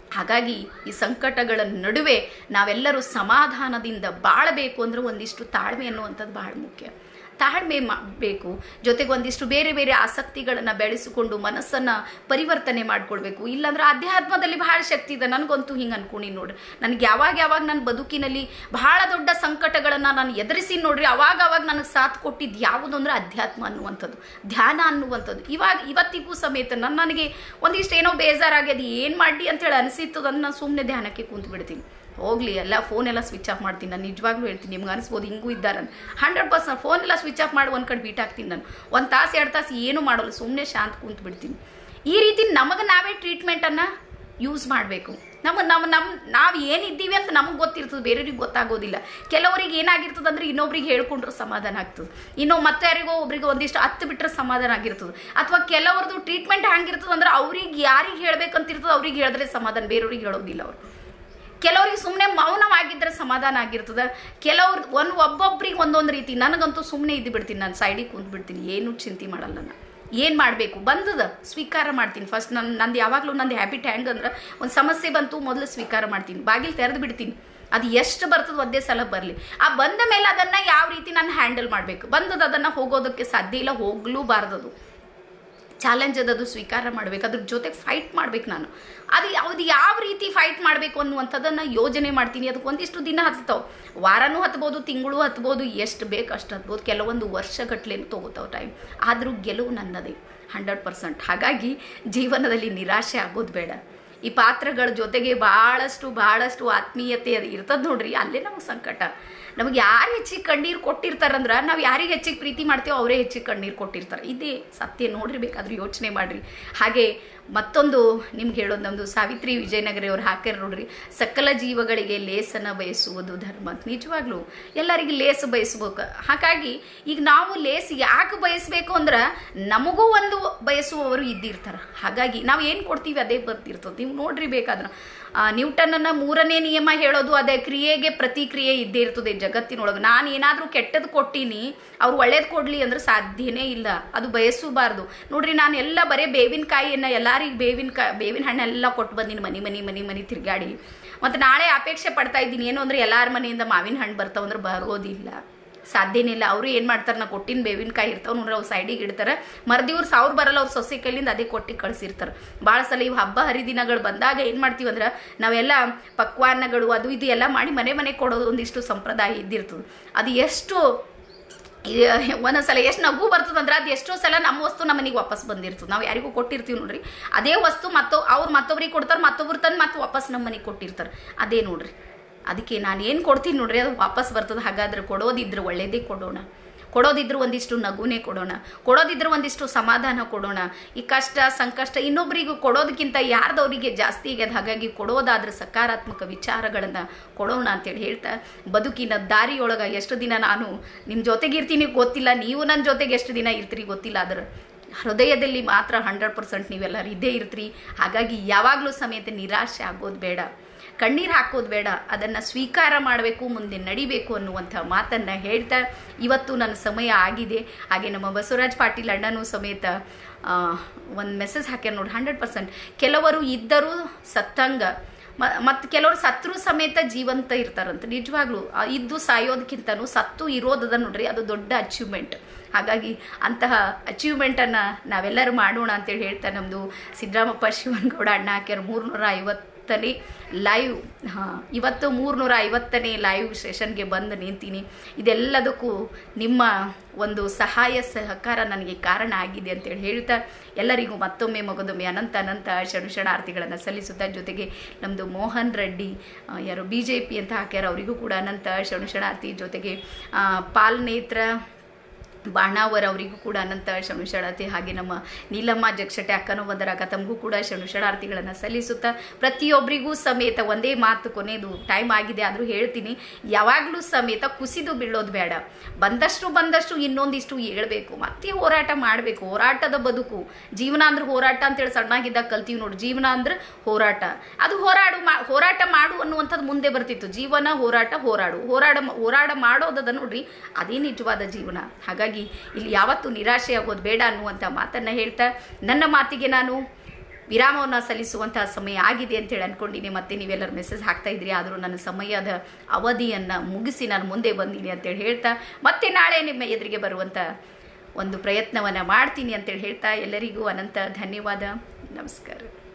ಹಾಗಾಗಿ ಈ ಸಂಕಟಗಳ ನಡುವೆ ನಾವೆಲ್ಲರೂ ಸಮಾಧಾನದಿಂದ ಬಾಳಬೇಕು ಅಂದ್ರೆ ಒಂದಿಷ್ಟು ತಾಳ್ಮೆ ಅನ್ನುವಂಥದ್ದು ಬಹಳ ಮುಖ್ಯ ತಾಳ್ಮೆ ಬೇಕು ಜೊತೆಗೆ ಒಂದಿಷ್ಟು ಬೇರೆ ಬೇರೆ ಆಸಕ್ತಿಗಳನ್ನು ಬೆಳೆಸಿಕೊಂಡು ಮನಸ್ಸನ್ನು ಪರಿವರ್ತನೆ ಮಾಡ್ಕೊಳ್ಬೇಕು ಇಲ್ಲಾಂದ್ರೆ ಅಧ್ಯಾತ್ಮದಲ್ಲಿ ಬಹಳ ಶಕ್ತಿ ಇದೆ ನನಗಂತೂ ಹಿಂಗೆ ಅನ್ಕೊಂಡಿ ನೋಡ್ರಿ ನನಗೆ ಯಾವಾಗ ಯಾವಾಗ ನನ್ನ ಬದುಕಿನಲ್ಲಿ ಬಹಳ ದೊಡ್ಡ ಸಂಕಟಗಳನ್ನು ನಾನು ಎದುರಿಸಿ ನೋಡ್ರಿ ಅವಾಗ ಅವಾಗ ನನಗೆ ಸಾಥ್ ಕೊಟ್ಟಿದ್ದು ಯಾವುದು ಅಂದ್ರೆ ಅಧ್ಯಾತ್ಮ ಅನ್ನುವಂಥದ್ದು ಧ್ಯಾನ ಅನ್ನುವಂಥದ್ದು ಇವಾಗ ಇವತ್ತಿಗೂ ಸಮೇತ ನನ್ನ ನನಗೆ ಒಂದಿಷ್ಟು ಏನೋ ಬೇಜಾರಾಗ್ಯದ ಏನು ಮಾಡಿ ಅಂತೇಳಿ ಅನಿಸಿತ್ತು ಅದನ್ನು ನಾನು ಸುಮ್ಮನೆ ಧ್ಯಾನಕ್ಕೆ ಕೂತು ಬಿಡ್ತೀನಿ ಹೋಗ್ಲಿ ಎಲ್ಲ ಫೋನ್ ಎಲ್ಲ ಸ್ವಿಚ್ ಆಫ್ ಮಾಡ್ತೀನಿ ನಾನು ನಿಜವಾಗ್ಲೂ ಹೇಳ್ತೀನಿ ನಿಮ್ಗೆ ಅನಿಸ್ಬೋದು ಹಿಂಗೂ ಇದ್ದಾರೆ ಹಂಡ್ರೆಡ್ ಪರ್ಸೆಂಟ್ ಫೋನ್ ಎಲ್ಲ ಸ್ವಿಚ್ ಆಫ್ ಮಾಡಿ ಒಂದು ಕಡೆ ಬೀಟ್ ಹಾಕ್ತೀನಿ ನಾನು ಒಂದು ತಾಸು ಎರಡು ತಾಸು ಏನೂ ಮಾಡೋಲ್ಲ ಸುಮ್ಮನೆ ಶಾಂತ ಕುಂತು ಬಿಡ್ತೀನಿ ಈ ರೀತಿ ನಮಗೆ ನಾವೇ ಟ್ರೀಟ್ಮೆಂಟನ್ನು ಯೂಸ್ ಮಾಡಬೇಕು ನಮ್ಮ ನಮ್ಮ ನಮ್ಮ ನಾವು ಏನಿದ್ದೀವಿ ಅಂತ ನಮಗೆ ಗೊತ್ತಿರ್ತದೆ ಬೇರೆಯವ್ರಿಗೆ ಗೊತ್ತಾಗೋದಿಲ್ಲ ಕೆಲವರಿಗೆ ಏನಾಗಿರ್ತದೆ ಅಂದ್ರೆ ಇನ್ನೊಬ್ರಿಗೆ ಹೇಳ್ಕೊಂಡ್ರೆ ಸಮಾಧಾನ ಆಗ್ತದೆ ಇನ್ನು ಮತ್ತೆ ಯಾರಿಗೋ ಒಬ್ರಿಗೆ ಒಂದಿಷ್ಟು ಹತ್ತು ಬಿಟ್ಟರೆ ಸಮಾಧಾನ ಆಗಿರ್ತದೆ ಅಥವಾ ಕೆಲವ್ರದ್ದು ಟ್ರೀಟ್ಮೆಂಟ್ ಹಂಗಿರ್ತದೆ ಅಂದ್ರೆ ಅವ್ರಿಗೆ ಯಾರಿಗೆ ಹೇಳ್ಬೇಕಂತಿರ್ತದೆ ಅವ್ರಿಗೆ ಹೇಳಿದ್ರೆ ಸಮಾಧಾನ ಬೇರೆಯವ್ರಿಗೆ ಹೇಳೋದಿಲ್ಲ ಅವರು ಕೆಲವರಿಗೆ ಸುಮ್ಮನೆ ಮೌನವಾಗಿದ್ದರೆ ಸಮಾಧಾನ ಆಗಿರ್ತದೆ ಕೆಲವ್ರು ಒಂದು ಒಬ್ಬೊಬ್ರಿಗೆ ಒಂದೊಂದು ರೀತಿ ನನಗಂತೂ ಸುಮ್ಮನೆ ಇದ್ದು ಬಿಡ್ತೀನಿ ನಾನು ಸೈಡಿಗೆ ಕುಂತು ಬಿಡ್ತೀನಿ ಏನು ಚಿಂತೆ ಮಾಡಲ್ಲ ನಾನು ಏನು ಮಾಡಬೇಕು ಬಂದದ ಸ್ವೀಕಾರ ಮಾಡ್ತೀನಿ ಫಸ್ಟ್ ನನ್ನ ನಂದು ಯಾವಾಗಲೂ ನಂದು ಹ್ಯಾಬಿಟ್ ಹ್ಯಾಂಗ್ ಅಂದ್ರೆ ಒಂದು ಸಮಸ್ಯೆ ಬಂತು ಮೊದಲು ಸ್ವೀಕಾರ ಮಾಡ್ತೀನಿ ಬಾಗಿಲು ತೆರೆದು ಬಿಡ್ತೀನಿ ಅದು ಎಷ್ಟು ಬರ್ತದೆ ಒಂದೇ ಸಲ ಬರಲಿ ಆ ಬಂದ ಮೇಲೆ ಅದನ್ನು ಯಾವ ರೀತಿ ನಾನು ಹ್ಯಾಂಡಲ್ ಮಾಡಬೇಕು ಬಂದದ ಅದನ್ನು ಹೋಗೋದಕ್ಕೆ ಸಾಧ್ಯ ಇಲ್ಲ ಹೋಗ್ಲೂಬಾರ್ದದು ಚಾಲೆಂಜ್ ಅದದು ಸ್ವೀಕಾರ ಮಾಡಬೇಕು ಅದ್ರ ಜೊತೆಗೆ ಫೈಟ್ ಮಾಡ್ಬೇಕು ನಾನು ಅದು ಯಾವ್ದು ಯಾವ ರೀತಿ ಫೈಟ್ ಮಾಡಬೇಕು ಅನ್ನುವಂಥದ್ದನ್ನು ಯೋಜನೆ ಮಾಡ್ತೀನಿ ಅದಕ್ಕೆ ಒಂದಿಷ್ಟು ದಿನ ಹತ್ತತಾವೆ ವಾರನೂ ಹತ್ಬೋದು ತಿಂಗಳು ಹತ್ಬೋದು ಎಷ್ಟು ಬೇಕು ಅಷ್ಟು ಹತ್ಬೋದು ಕೆಲವೊಂದು ವರ್ಷಗಟ್ಲೆನೂ ತೊಗೋತಾವೆ ಟೈಮ್ ಆದರೂ ಗೆಲುವು ನನ್ನದೇ ಹಂಡ್ರೆಡ್ ಪರ್ಸೆಂಟ್ ಹಾಗಾಗಿ ಜೀವನದಲ್ಲಿ ನಿರಾಶೆ ಆಗೋದು ಬೇಡ ಈ ಪಾತ್ರಗಳ ಜೊತೆಗೆ ಭಾಳಷ್ಟು ಭಾಳಷ್ಟು ಆತ್ಮೀಯತೆ ಅದು ಇರ್ತದೆ ನೋಡ್ರಿ ಅಲ್ಲೇ ನಮಗೆ ಸಂಕಟ ನಮಗೆ ಯಾರು ಹೆಚ್ಚಿಗೆ ಕಣ್ಣೀರು ಕೊಟ್ಟಿರ್ತಾರಂದ್ರೆ ನಾವು ಯಾರಿಗೆ ಹೆಚ್ಚಿಗೆ ಪ್ರೀತಿ ಮಾಡ್ತೀವೋ ಅವರೇ ಹೆಚ್ಚಿಗೆ ಕಣ್ಣೀರು ಕೊಟ್ಟಿರ್ತಾರೆ ಇದೇ ಸತ್ಯ ನೋಡ್ರಿ ಬೇಕಾದ್ರೆ ಯೋಚನೆ ಮಾಡಿರಿ ಹಾಗೆ ಮತ್ತೊಂದು ನಿಮ್ಗೆ ಹೇಳೋದು ನಮ್ಮದು ಸಾವಿತ್ರಿ ವಿಜಯನಗರಿ ಅವ್ರು ಹಾಕ್ಯಾರ ನೋಡ್ರಿ ಸಕಲ ಜೀವಗಳಿಗೆ ಲೇಸನ ಬಯಸುವುದು ಧರ್ಮ ಅಂತ ನಿಜವಾಗ್ಲೂ ಎಲ್ಲರಿಗೆ ಲೇಸ್ ಬಯಸ್ಬೇಕು ಹಾಗಾಗಿ ಈಗ ನಾವು ಲೇಸ್ ಯಾಕೆ ಬಯಸಬೇಕು ಅಂದ್ರೆ ನಮಗೂ ಒಂದು ಬಯಸುವವರು ಇದ್ದಿರ್ತಾರೆ ಹಾಗಾಗಿ ನಾವು ಏನು ಕೊಡ್ತೀವಿ ಅದೇ ಬರ್ತಿರ್ತದೆ ನೀವು ನೋಡ್ರಿ ಬೇಕಾದ್ರೆ ನ್ಯೂಟನ್ನ ಮೂರನೇ ನಿಯಮ ಹೇಳೋದು ಅದೇ ಕ್ರಿಯೆಗೆ ಪ್ರತಿಕ್ರಿಯೆ ಇದ್ದೇ ಇರ್ತದೆ ಜಗತ್ತಿನೊಳಗೆ ನಾನು ಏನಾದರೂ ಕೆಟ್ಟದ್ದು ಕೊಟ್ಟೀನಿ ಅವ್ರು ಒಳ್ಳೇದು ಕೊಡಲಿ ಅಂದ್ರೆ ಸಾಧ್ಯನೇ ಇಲ್ಲ ಅದು ಬಯಸಬಾರ್ದು ನೋಡ್ರಿ ನಾನು ಎಲ್ಲ ಬರೀ ಬೇವಿನಕಾಯಿಯನ್ನು ಎಲ್ಲರಿಗೆ ಬೇವಿನಕಾಯಿ ಬೇವಿನ ಹಣ್ಣೆಲ್ಲ ಕೊಟ್ಟು ಬಂದೀನಿ ಮನೆ ಮನೆ ಮನೆ ಮನೆ ತಿರುಗಾಡಿ ಮತ್ತು ನಾಳೆ ಅಪೇಕ್ಷೆ ಪಡ್ತಾ ಇದ್ದೀನಿ ಏನು ಅಂದರೆ ಎಲ್ಲರ ಮನೆಯಿಂದ ಮಾವಿನ ಹಣ್ಣು ಬರ್ತಾವಂದ್ರೆ ಬರೋದಿಲ್ಲ ಸಾಧ್ಯನೇ ಇಲ್ಲ ಅವರು ಏನು ಮಾಡ್ತಾರೆ ನಾ ಕೊಟ್ಟಿನ ಬೇವಿನಕಾಯಿ ಇರ್ತಾವೆ ನೋಡ್ರಿ ಅವು ಸೈಡಿಗೆ ಇಡ್ತಾರೆ ಮರ್ದಿವ್ರು ಸಾವಿರ ಬರಲ್ಲ ಅವ್ರು ಸೊಸೆ ಕೈಲಿಂದ ಅದೇ ಕೊಟ್ಟು ಕಳಿಸಿರ್ತಾರೆ ಭಾಳ ಸಲ ಇವು ಹಬ್ಬ ಹರಿದಿನಗಳು ಬಂದಾಗ ಏನು ಮಾಡ್ತೀವಿ ಅಂದ್ರೆ ನಾವೆಲ್ಲ ಪಕ್ವಾನ್ನಗಳು ಅದು ಇದು ಎಲ್ಲ ಮಾಡಿ ಮನೆ ಮನೆ ಕೊಡೋದು ಒಂದಿಷ್ಟು ಸಂಪ್ರದಾಯ ಇದ್ದಿರ್ತದೆ ಅದು ಎಷ್ಟು ಒಂದೊಂದ್ಸಲ ಎಷ್ಟು ನಗು ಬರ್ತದೆ ಅಂದ್ರೆ ಅದು ಎಷ್ಟೋ ಸಲ ನಮ್ಮ ವಸ್ತು ನಮ್ಮ ಮನೆಗೆ ವಾಪಸ್ ಬಂದಿರ್ತದೆ ನಾವು ಯಾರಿಗೂ ಕೊಟ್ಟಿರ್ತೀವಿ ನೋಡ್ರಿ ಅದೇ ವಸ್ತು ಮತ್ತೊ ಅವ್ರು ಮತ್ತೊಬ್ರಿಗೆ ಕೊಡ್ತಾರೆ ಮತ್ತೊಬ್ರು ತಂದು ಮತ್ತೆ ವಾಪಸ್ ನಮ್ಮ ಮನೆಗೆ ಕೊಟ್ಟಿರ್ತಾರೆ ಅದೇ ನೋಡ್ರಿ ಅದಕ್ಕೆ ನಾನು ಏನು ಕೊಡ್ತೀನಿ ನೋಡ್ರಿ ಅದು ವಾಪಸ್ ಬರ್ತದೆ ಹಾಗಾದ್ರೆ ಕೊಡೋದಿದ್ರೆ ಒಳ್ಳೇದೇ ಕೊಡೋಣ ಕೊಡೋದಿದ್ರು ಒಂದಿಷ್ಟು ನಗುನೇ ಕೊಡೋಣ ಕೊಡೋದಿದ್ರು ಒಂದಿಷ್ಟು ಸಮಾಧಾನ ಕೊಡೋಣ ಈ ಕಷ್ಟ ಸಂಕಷ್ಟ ಇನ್ನೊಬ್ಬರಿಗೂ ಕೊಡೋದಕ್ಕಿಂತ ಯಾರ್ದವರಿಗೆ ಜಾಸ್ತಿ ಆಗ್ಯದ ಹಾಗಾಗಿ ಕೊಡೋದಾದ್ರೆ ಸಕಾರಾತ್ಮಕ ವಿಚಾರಗಳನ್ನು ಕೊಡೋಣ ಅಂತೇಳಿ ಹೇಳ್ತಾ ಬದುಕಿನ ದಾರಿಯೊಳಗೆ ಎಷ್ಟು ದಿನ ನಾನು ನಿಮ್ಮ ಜೊತೆಗಿರ್ತೀನಿ ಗೊತ್ತಿಲ್ಲ ನೀವು ನನ್ನ ಜೊತೆಗೆ ಎಷ್ಟು ದಿನ ಇರ್ತೀರಿ ಗೊತ್ತಿಲ್ಲ ಆದ್ರೆ ಹೃದಯದಲ್ಲಿ ಮಾತ್ರ ಹಂಡ್ರೆಡ್ ಪರ್ಸೆಂಟ್ ನೀವೆಲ್ಲರೂ ಇದ್ದೇ ಇರ್ತೀರಿ ಹಾಗಾಗಿ ಯಾವಾಗಲೂ ಸಮೇತ ನಿರಾಶೆ ಆಗೋದು ಬೇಡ ಕಣ್ಣೀರು ಹಾಕೋದು ಬೇಡ ಅದನ್ನು ಸ್ವೀಕಾರ ಮಾಡಬೇಕು ಮುಂದೆ ನಡಿಬೇಕು ಅನ್ನುವಂಥ ಮಾತನ್ನು ಹೇಳ್ತಾ ಇವತ್ತು ನನ್ನ ಸಮಯ ಆಗಿದೆ ಹಾಗೆ ನಮ್ಮ ಬಸವರಾಜ್ ಪಾಟೀಲ್ ಅಣ್ಣನೂ ಸಮೇತ ಒಂದು ಮೆಸೇಜ್ ಹಾಕ್ಯಾರ ನೋಡಿ ಹಂಡ್ರೆಡ್ ಪರ್ಸೆಂಟ್ ಕೆಲವರು ಇದ್ದರೂ ಸತ್ತಂಗ ಮತ್ತು ಕೆಲವರು ಸತ್ರು ಸಮೇತ ಜೀವಂತ ಇರ್ತಾರಂತ ನಿಜವಾಗ್ಲೂ ಇದ್ದು ಸಾಯೋದಕ್ಕಿಂತನೂ ಸತ್ತು ಇರೋದದ ನೋಡ್ರಿ ಅದು ದೊಡ್ಡ ಅಚೀವ್ಮೆಂಟ್ ಹಾಗಾಗಿ ಅಂತಹ ಅಚೀವ್ಮೆಂಟನ್ನು ನಾವೆಲ್ಲರೂ ಮಾಡೋಣ ಅಂತೇಳಿ ಹೇಳ್ತಾ ನಮ್ಮದು ಸಿದ್ದರಾಮಪ್ಪ ಶಿವನಗೌಡ ಅಣ್ಣ ಹಾಕ್ಯಾರ ಮೂರ್ನೂರ ಐವತ್ತನೇ ಲೈವ್ ಹಾಂ ಇವತ್ತು ಮೂರ್ನೂರ ಐವತ್ತನೇ ಲೈವ್ ಸೆಷನ್ಗೆ ಬಂದು ನಿಂತೀನಿ ಇದೆಲ್ಲದಕ್ಕೂ ನಿಮ್ಮ ಒಂದು ಸಹಾಯ ಸಹಕಾರ ನನಗೆ ಕಾರಣ ಆಗಿದೆ ಅಂತೇಳಿ ಹೇಳ್ತಾ ಎಲ್ಲರಿಗೂ ಮತ್ತೊಮ್ಮೆ ಮಗದೊಮ್ಮೆ ಅನಂತ ಅನಂತ ಶರಣಾರ್ಥಿಗಳನ್ನು ಸಲ್ಲಿಸುತ್ತಾ ಜೊತೆಗೆ ನಮ್ಮದು ಮೋಹನ್ ರೆಡ್ಡಿ ಯಾರು ಬಿ ಜೆ ಪಿ ಅಂತ ಹಾಕ್ಯಾರ ಅವರಿಗೂ ಕೂಡ ಅನಂತ ಶರಣಾರ್ಥಿ ಜೊತೆಗೆ ಪಾಲ್ನೇತ್ರ ಬಾಣಾವರ್ ಅವರಿಗೂ ಕೂಡ ಅನಂತ ಶರಣಾರ್ಥಿ ಹಾಗೆ ನಮ್ಮ ನೀಲಮ್ಮ ಜಕ್ಷಟೆ ಅಕ್ಕನೂ ಬಂದರಾಗ ತಮಗೂ ಕೂಡ ಶರಣಾರ್ಥಿಗಳನ್ನು ಸಲ್ಲಿಸುತ್ತಾ ಪ್ರತಿಯೊಬ್ಬರಿಗೂ ಸಮೇತ ಒಂದೇ ಮಾತು ಕೊನೆಯದು ಟೈಮ್ ಆಗಿದೆ ಆದರೂ ಹೇಳ್ತೀನಿ ಯಾವಾಗಲೂ ಸಮೇತ ಕುಸಿದು ಬೀಳೋದು ಬೇಡ ಬಂದಷ್ಟು ಬಂದಷ್ಟು ಇನ್ನೊಂದಿಷ್ಟು ಹೇಳ್ಬೇಕು ಮತ್ತೆ ಹೋರಾಟ ಮಾಡಬೇಕು ಹೋರಾಟದ ಬದುಕು ಜೀವನ ಅಂದ್ರೆ ಹೋರಾಟ ಅಂತೇಳಿ ಸಣ್ಣಾಗಿದ್ದಾಗ ಕಲ್ತೀವಿ ನೋಡಿ ಜೀವನ ಅಂದ್ರೆ ಹೋರಾಟ ಅದು ಹೋರಾಡು ಮಾ ಹೋರಾಟ ಮಾಡು ಅನ್ನುವಂಥದ್ದು ಮುಂದೆ ಬರ್ತಿತ್ತು ಜೀವನ ಹೋರಾಟ ಹೋರಾಡು ಹೋರಾಡ ಹೋರಾಟ ಮಾಡೋದದ ನೋಡ್ರಿ ಅದೇ ನಿಜವಾದ ಜೀವನ ಹಾಗಾಗಿ ಇಲ್ಲಿ ಯಾವತ್ತೂ ನಿರಾಶೆ ಆಗೋದು ಬೇಡ ಅನ್ನುವಂಥ ಮಾತನ್ನು ಹೇಳ್ತಾ ನನ್ನ ಮಾತಿಗೆ ನಾನು ವಿರಾಮವನ್ನು ಸಲ್ಲಿಸುವಂತಹ ಸಮಯ ಆಗಿದೆ ಅಂತೇಳಿ ಅನ್ಕೊಂಡಿನಿ ಮತ್ತೆ ನೀವೆಲ್ಲರೂ ಮೆಸೇಜ್ ಹಾಕ್ತಾ ಇದ್ರಿ ಆದರೂ ನನ್ನ ಸಮಯದ ಅವಧಿಯನ್ನು ಮುಗಿಸಿ ನಾನು ಮುಂದೆ ಬಂದೀನಿ ಅಂತೇಳಿ ಹೇಳ್ತಾ ಮತ್ತೆ ನಾಳೆ ನಿಮ್ಮ ಎದುರಿಗೆ ಬರುವಂಥ ಒಂದು ಪ್ರಯತ್ನವನ್ನು ಮಾಡ್ತೀನಿ ಅಂತೇಳಿ ಹೇಳ್ತಾ ಎಲ್ಲರಿಗೂ ಅನಂತ ಧನ್ಯವಾದ ನಮಸ್ಕಾರ